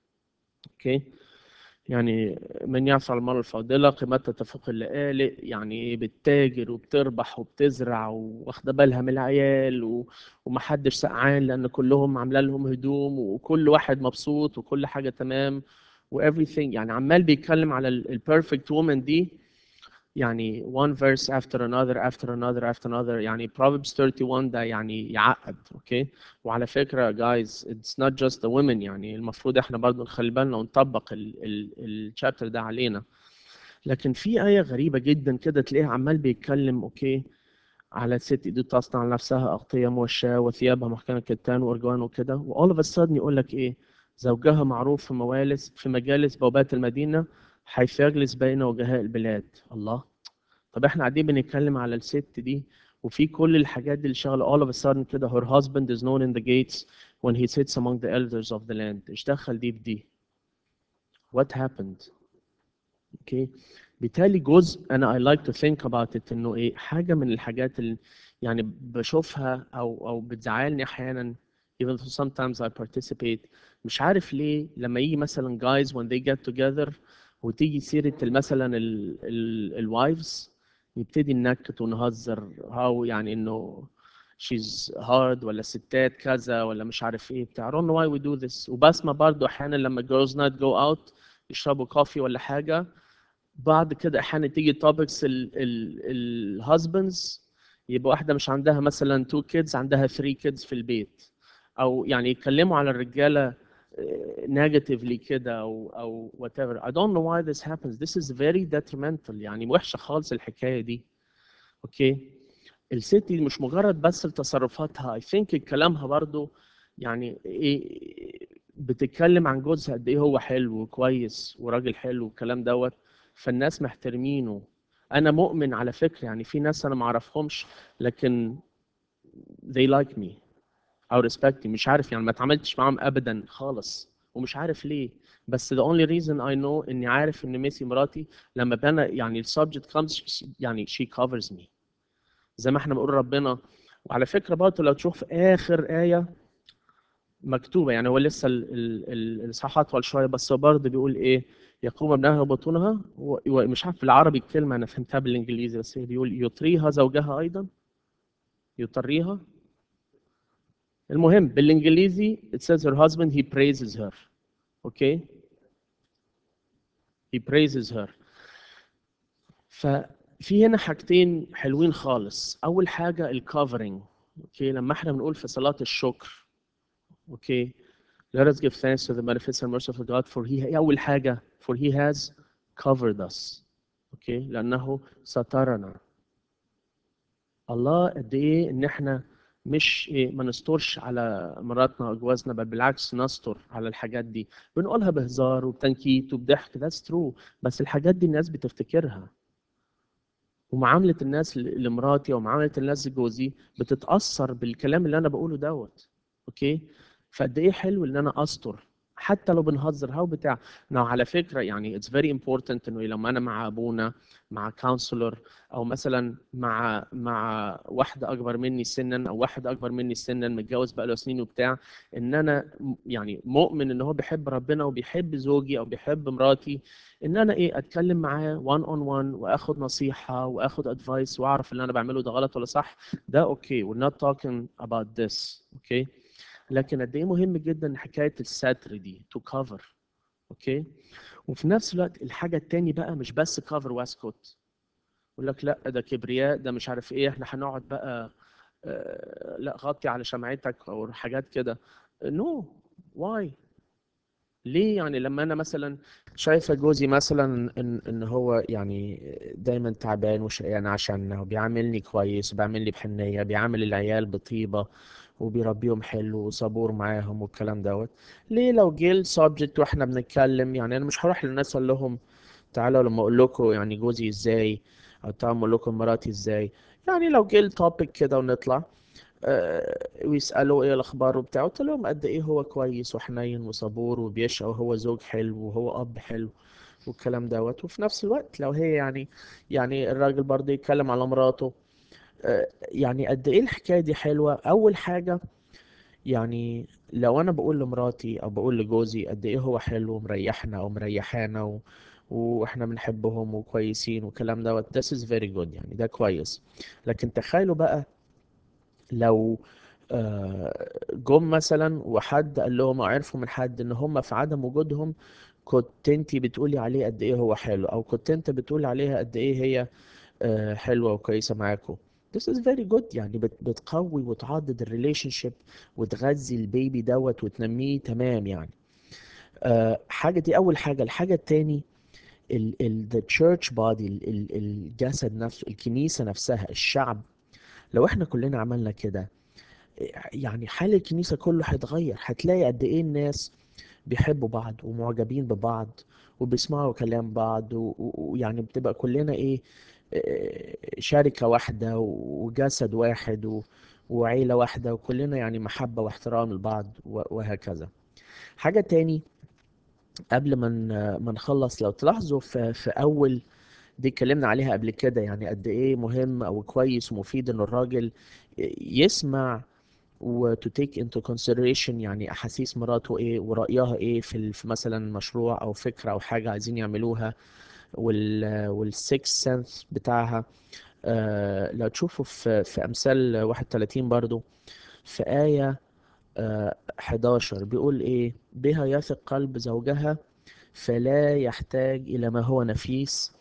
اوكي يعني من يعصى المرة الفاضلة قيمتها تفوق اللآلئ يعني إيه بتتاجر وبتربح وبتزرع واخدة بالها من العيال و... ومحدش سقعان لأن كلهم عاملة لهم هدوم وكل واحد مبسوط وكل حاجة تمام و everything يعني عمال بيتكلم على ال ال perfect woman دي يعني one verse after another after another after another يعني Proverbs 31 ده يعني يعقد اوكي وعلى فكرة guys it's not just the women يعني المفروض احنا برضو نخلي بالنا ونطبق الشابتر ده علينا لكن في آية غريبة جدا كده تلاقيها عمال بيتكلم اوكي على الست دي تصنع لنفسها أغطية موشاة وثيابها محكمة كتان وأرجوان وكده و all of a sudden يقول لك إيه زوجها معروف في موالس في مجالس بوابات المدينة حيث يجلس بين وجهاء البلاد الله طب احنا قاعدين بنتكلم على الست دي وفي كل الحاجات دي اللي شغاله all of a sudden كده her husband is known in the gates when he sits among the elders of the land ايش دخل دي بدي what happened اوكي بالتالي جزء انا I like to think about it انه ايه حاجه من الحاجات اللي يعني بشوفها او او بتزعلني احيانا even though sometimes I participate مش عارف ليه لما يجي مثلا guys when they get together وتيجي سيرة مثلا الوايفز يبتدي ننكت ونهزر هاو يعني انه she's hard ولا ستات كذا ولا مش عارف ايه بتاع I don't know why we do this وبسمع برضه احيانا لما girls night go out يشربوا كوفي ولا حاجة بعد كده احيانا تيجي topics ال ال الهازبندز يبقى واحدة مش عندها مثلا two kids عندها three kids في البيت او يعني يتكلموا على الرجالة negatively كده او او whatever I don't know why this happens this is very detrimental يعني وحشة خالص الحكاية دي اوكي الست دي مش مجرد بس تصرفاتها I think كلامها برضو يعني ايه بتتكلم عن جوزها قد ايه هو حلو وكويس وراجل حلو والكلام دوت فالناس محترمينه انا مؤمن على فكره يعني في ناس انا ما اعرفهمش لكن they like me او respect me مش عارف يعني ما اتعاملتش معاهم ابدا خالص ومش عارف ليه بس the only reason I know اني عارف ان ميسي مراتي لما بنا يعني ال subject comes يعني she covers me زي ما احنا بنقول ربنا وعلى فكره برضه لو تشوف اخر ايه مكتوبه يعني هو لسه ال- ال- ال- الاصحاح اطول شويه بس هو برضه بيقول ايه يقوم ابنها وبطونها و- ومش عارف بالعربي الكلمه انا فهمتها بالانجليزي بس هي بيقول يطريها زوجها ايضا يطريها المهم بالانجليزي it says her husband he praises her okay he praises her ففي هنا حاجتين حلوين خالص اول حاجه الكفرنج اوكي لما احنا بنقول في صلاه الشكر اوكي let us give thanks to the magnificent mercy of God for he اول حاجه for he has covered us اوكي لانه سترنا الله قد ايه ان احنا مش إيه ما نسترش على مراتنا واجوازنا بل بالعكس نستر على الحاجات دي بنقولها بهزار وبتنكيت وبضحك that's true بس الحاجات دي الناس بتفتكرها ومعاملة الناس ل- لمراتي ومعاملة الناس لجوزي بتتأثر بالكلام اللي أنا بقوله دوت أوكي فقد إيه حلو إن أنا أستر حتى لو بنهزر هاو بتاع نو على فكرة يعني it's very important إنه لما أنا مع أبونا مع كونسلور أو مثلا مع مع واحدة أكبر مني سنا أو واحد أكبر مني سنا متجوز بقاله سنين وبتاع إن أنا م- يعني مؤمن إن هو بيحب ربنا وبيحب زوجي أو بيحب مراتي ان انا ايه اتكلم معاه 1 اون 1 واخد نصيحه واخد ادفايس واعرف اللي انا بعمله ده غلط ولا صح ده اوكي we're not talking about this اوكي لكن قد ايه مهم جدا حكايه الستر دي تو كفر اوكي وفي نفس الوقت الحاجه التاني بقى مش بس كفر واسكت يقول لك لا ده كبرياء ده مش عارف ايه احنا هنقعد بقى آه، لا غطي على شمعتك او حاجات كده نو واي ليه يعني لما انا مثلا شايفه جوزي مثلا ان ان هو يعني دايما تعبان وشقيان عشاننا وبيعاملني كويس وبيعامل لي بحنيه بيعامل العيال بطيبه وبيربيهم حلو وصبور معاهم والكلام دوت ليه لو جه السبجكت واحنا بنتكلم يعني انا مش هروح للناس اقول لهم تعالوا لما اقول لكم يعني جوزي ازاي او تعالوا اقول لكم مراتي ازاي يعني لو جه التوبيك كده ونطلع آه، ويسألوا ايه الاخبار وبتاع قلت لهم قد ايه هو كويس وحنين وصبور وبيشقى وهو زوج حلو وهو اب حلو والكلام دوت وفي نفس الوقت لو هي يعني يعني الراجل برضه يتكلم على مراته آه، يعني قد ايه الحكايه دي حلوه اول حاجه يعني لو انا بقول لمراتي او بقول لجوزي قد ايه هو حلو ومريحنا او مريحانا و... واحنا بنحبهم وكويسين والكلام دوت this is very good يعني ده كويس لكن تخيلوا بقى لو آه، جم مثلا وحد قال لهم او عرفوا من حد ان هم في عدم وجودهم كنت انت بتقولي عليه قد ايه هو حلو او كنت انت بتقول عليها قد ايه هي آه، حلوة وكويسة معاكم This is very good يعني بت- بتقوي وتعضد الريليشن شيب وتغذي البيبي دوت وتنميه تمام يعني آه، حاجة دي أول حاجة الحاجة التاني ال ال the church body ال ال الجسد نفسه الكنيسة نفسها الشعب لو احنا كلنا عملنا كده يعني حال الكنيسة كله هيتغير هتلاقي قد ايه الناس بيحبوا بعض ومعجبين ببعض وبيسمعوا كلام بعض و- و- ويعني بتبقى كلنا ايه آه، شركة واحدة وجسد واحد و- وعيلة واحدة وكلنا يعني محبة واحترام لبعض و- وهكذا حاجة تاني قبل ما ن- ما نخلص لو تلاحظوا في, في أول دي اتكلمنا عليها قبل كده يعني قد ايه مهم او كويس ومفيد ان الراجل يسمع و to take into consideration يعني احاسيس مراته ايه ورأيها ايه في ال- في مثلا مشروع او فكرة او حاجة عايزين يعملوها وال والسكس سنس بتاعها آه لو تشوفوا في في امثال 31 برضو في آية آه 11 بيقول ايه بها يثق قلب زوجها فلا يحتاج الى ما هو نفيس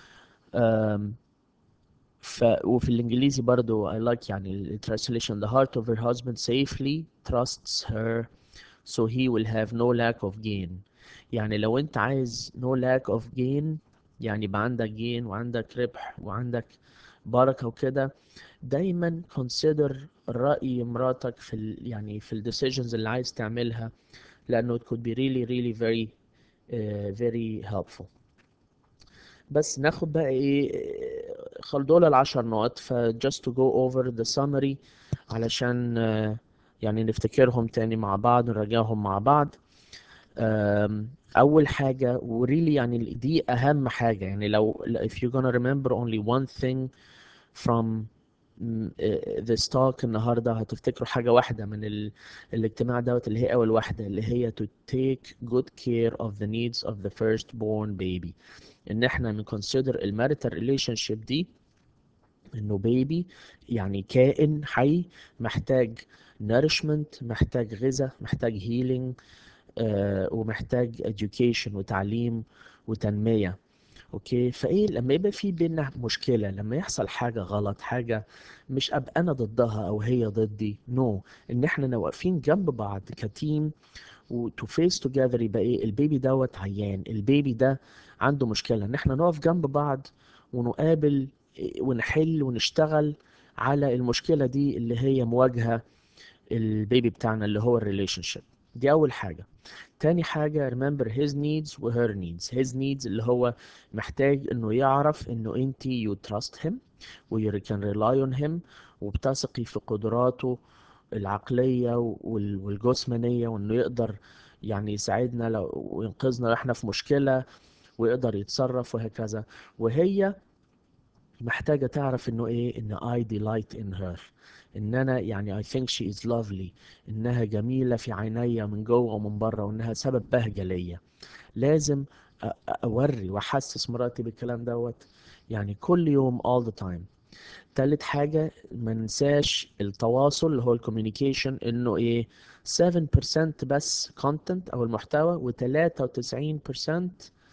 آم، ف وفي الانجليزي برضو I like يعني ال translation the heart of her husband safely trusts her so he will have no lack of gain يعني لو انت عايز no lack of gain يعني يبقى عندك gain وعندك ربح وعندك بركة وكده دايما consider رأي مراتك في ال يعني في ال decisions اللي عايز تعملها لأنه it could be really really very uh, very helpful بس ناخد بقى ايه خل دول العشر نقط ف just to go over the summary علشان آه، يعني نفتكرهم تاني مع بعض نراجعهم مع بعض أم، أول حاجة وريلي يعني دي أهم حاجة يعني لو if you're gonna remember only one thing from م- آه، this talk النهاردة هتفتكروا حاجة واحدة من ال... الاجتماع دوت اللي هي أول واحدة اللي هي to take good care of the needs of the firstborn baby إن إحنا نconsider المarital relationship دي إنه بيبي يعني كائن حي محتاج nourishment محتاج غذاء محتاج healing آه، ومحتاج education وتعليم وتنمية اوكي فايه لما يبقى في بينا مشكله لما يحصل حاجه غلط حاجه مش ابقى انا ضدها او هي ضدي نو no. ان احنا نبقى واقفين جنب بعض كتيم وتو فيس توجذر يبقى ايه البيبي دوت عيان البيبي ده عنده مشكله ان احنا نقف جنب بعض ونقابل إيه، ونحل ونشتغل على المشكله دي اللي هي مواجهه البيبي بتاعنا اللي هو الريليشن شيب دي اول حاجه تاني حاجة remember his needs و her needs his needs اللي هو محتاج انه يعرف انه انت you trust him و you can rely on him وبتثقي في قدراته العقلية وال- والجسمانية وانه يقدر يعني يساعدنا لو وينقذنا لو احنا في مشكلة ويقدر يتصرف وهكذا وهي محتاجة تعرف انه ايه ان I delight in her ان انا يعني I think she is lovely انها جميلة في عينيا من جوه ومن بره وانها سبب بهجة ليا لازم أ- أ- اوري واحسس مراتي بالكلام دوت يعني كل يوم all the time تالت حاجة ما ننساش التواصل اللي هو الكوميونيكيشن انه ايه 7% بس content او المحتوى و 93%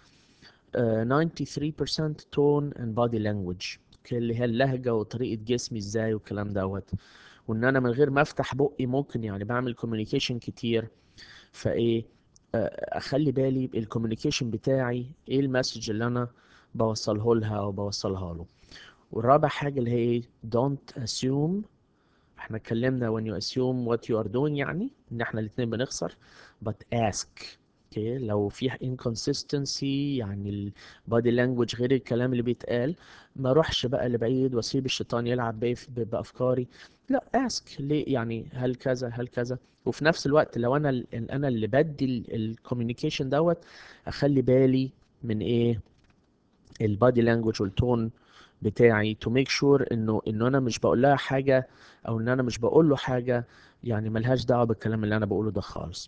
آه، 93% tone and body language اوكي، اللي هي اللهجة وطريقة جسمي ازاي والكلام دوت وان انا من غير ما افتح بقي ممكن يعني بعمل كوميونيكيشن كتير فايه آه، اخلي بالي الكوميونيكيشن بتاعي ايه المسج اللي انا بوصله لها او بوصلها له والرابع حاجة اللي هي ايه don't assume احنا اتكلمنا when you assume what you are doing يعني ان احنا الاتنين بنخسر but ask اوكي لو في inconsistency يعني ال body language غير الكلام اللي بيتقال ما اروحش بقى لبعيد واسيب الشيطان يلعب بي ب- بافكاري لا ask ليه يعني هل كذا هل كذا وفي نفس الوقت لو انا ال- انا اللي بدي الكوميونيكيشن دوت اخلي بالي من ايه البادي لانجوج والتون بتاعي to make sure انه انه انا مش بقول لها حاجه او ان انا مش بقول له حاجه يعني ملهاش دعوه بالكلام اللي انا بقوله ده خالص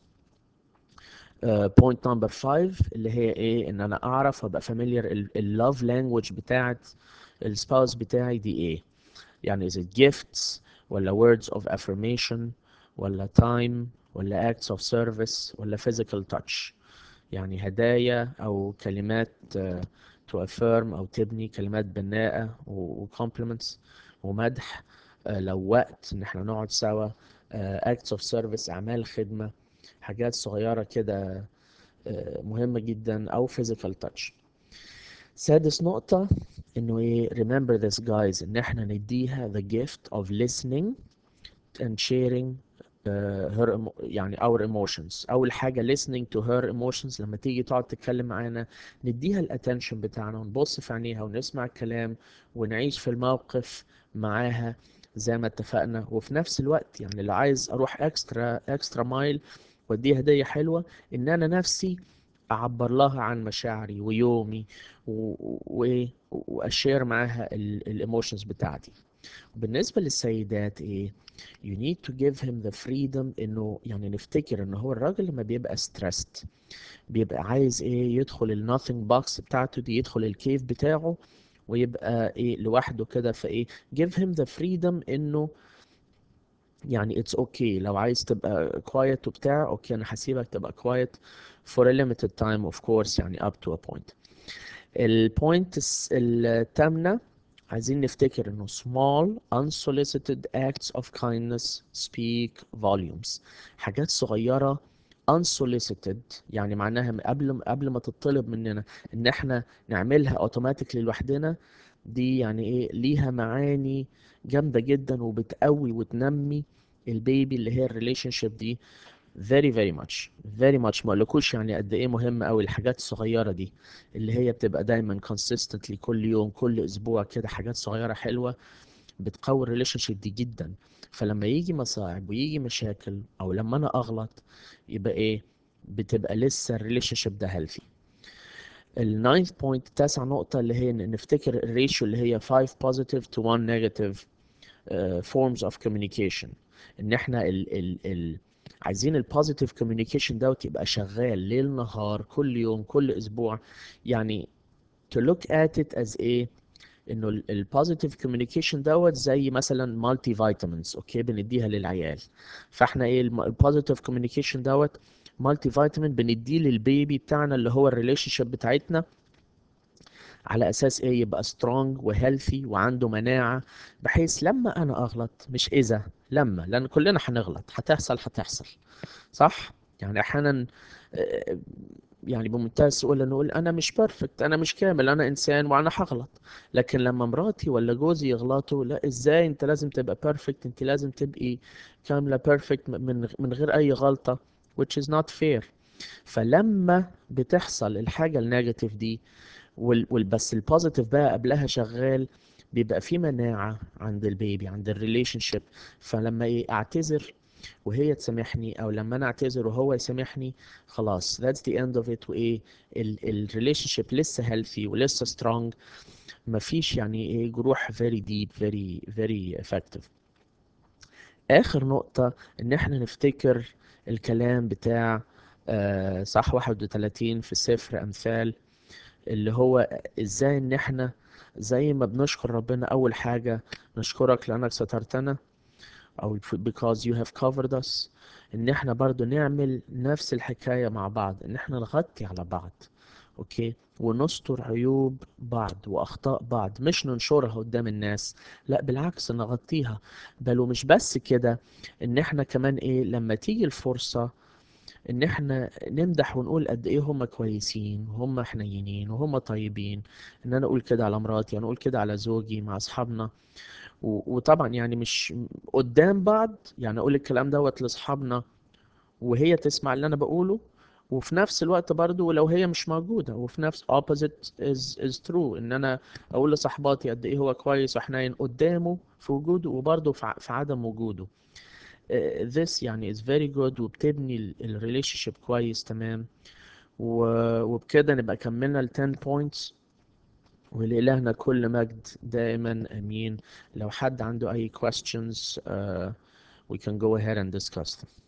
بوينت نمبر 5 اللي هي ايه ان انا اعرف ابقى فاميليار اللوف لانجوج بتاعت السباوس بتاعي دي ايه يعني is it gifts ولا words of affirmation ولا time ولا acts of service ولا physical touch يعني هدايا أو كلمات آه، to affirm أو تبني كلمات بناءة و و compliments ومدح آه، لو وقت إن احنا نقعد سوا آه، acts of service أعمال خدمة حاجات صغيرة كده آه، مهمة جدا أو physical touch سادس نقطة إنه إيه remember this guys إن احنا نديها the gift of listening and sharing uh, her emo- يعني our emotions أول حاجة listening to her emotions لما تيجي تقعد تتكلم معانا نديها الاتنشن بتاعنا ونبص في عينيها ونسمع الكلام ونعيش في الموقف معاها زي ما اتفقنا وفي نفس الوقت يعني اللي عايز أروح اكسترا اكسترا مايل واديها هدية حلوة إن أنا نفسي أعبر لها عن مشاعري ويومي و- و- وأشير معاها الايموشنز بتاعتي بالنسبة للسيدات ايه you need to give him the freedom انه يعني نفتكر ان هو الراجل لما بيبقى stressed بيبقى عايز ايه يدخل ال nothing box بتاعته دي يدخل الكيف بتاعه ويبقى ايه لوحده كده فايه give him the freedom انه يعني it's okay لو عايز تبقى quiet وبتاع اوكي انا هسيبك تبقى quiet for a limited time of course يعني up to a point البوينت الثامنة عايزين نفتكر انه small unsolicited acts of kindness speak volumes حاجات صغيرة unsolicited يعني معناها من قبل قبل ما تطلب مننا ان احنا نعملها اوتوماتيكلي لوحدنا دي يعني ايه ليها معاني جامدة جدا وبتقوي وتنمي البيبي اللي هي الريليشن شيب دي very very much very much ما اقولكوش يعني قد ايه مهم قوي الحاجات الصغيره دي اللي هي بتبقى دايما consistently كل يوم كل اسبوع كده حاجات صغيره حلوه بتقوي الريليشن شيب دي جدا فلما يجي مصاعب ويجي مشاكل او لما انا اغلط يبقى ايه بتبقى لسه الريليشن شيب ده healthy الناينث بوينت تاسع نقطة اللي هي إن نفتكر الريشيو اللي هي 5 positive to 1 negative uh, forms of communication إن إحنا ال ال ال عايزين البوزيتيف كوميونيكيشن دوت يبقى شغال ليل نهار كل يوم كل أسبوع يعني to look at it as إيه إنه البوزيتيف كوميونيكيشن دوت زي مثلا مالتي فيتامينز أوكي بنديها للعيال فإحنا إيه البوزيتيف كوميونيكيشن دوت مالتي فيتامين بنديه للبيبي بتاعنا اللي هو الريليشن شيب بتاعتنا على اساس ايه يبقى سترونج وهيلثي وعنده مناعه بحيث لما انا اغلط مش اذا لما لان كلنا هنغلط هتحصل هتحصل صح يعني احيانا آه، يعني بمنتهى السهوله نقول انا مش بيرفكت انا مش كامل انا انسان وانا هغلط لكن لما مراتي ولا جوزي يغلطوا لا ازاي انت لازم تبقى بيرفكت انت لازم تبقي كامله بيرفكت من من غير اي غلطه which is not fair فلما بتحصل الحاجه النيجاتيف دي وال وال- بس البوزيتيف بقى قبلها شغال بيبقى في مناعة عند البيبي عند الريليشن شيب فلما ايه اعتذر وهي تسامحني او لما انا اعتذر وهو يسامحني خلاص that's the end of it وايه الريليشن شيب لسه healthy ولسه strong مفيش يعني ايه جروح very deep very very effective اخر نقطة ان احنا نفتكر الكلام بتاع آه، صح 31 في سفر امثال اللي هو ازاي ان احنا زي ما بنشكر ربنا اول حاجة نشكرك لانك سترتنا او because you have covered us ان احنا برضو نعمل نفس الحكاية مع بعض ان احنا نغطي على بعض اوكي ونستر عيوب بعض واخطاء بعض مش ننشرها قدام الناس لا بالعكس نغطيها بل ومش بس كده ان احنا كمان ايه لما تيجي الفرصة ان احنا نمدح ونقول قد ايه هم كويسين وهم حنينين وهم طيبين ان انا اقول كده على مراتي انا اقول كده على زوجي مع اصحابنا و- وطبعا يعني مش قدام بعض يعني اقول الكلام دوت لاصحابنا وهي تسمع اللي انا بقوله وفي نفس الوقت برضو ولو هي مش موجودة وفي نفس opposite is is true ان انا اقول لصاحباتي قد ايه هو كويس وحنين قدامه في وجوده وبرضه في ع- في عدم وجوده Uh, this يعني is very good وبتبني الريليشن شيب كويس تمام و- وبكده نبقى كملنا ال 10 points ولإلهنا كل مجد دائما امين لو حد عنده اي questions uh, we can go ahead and discuss them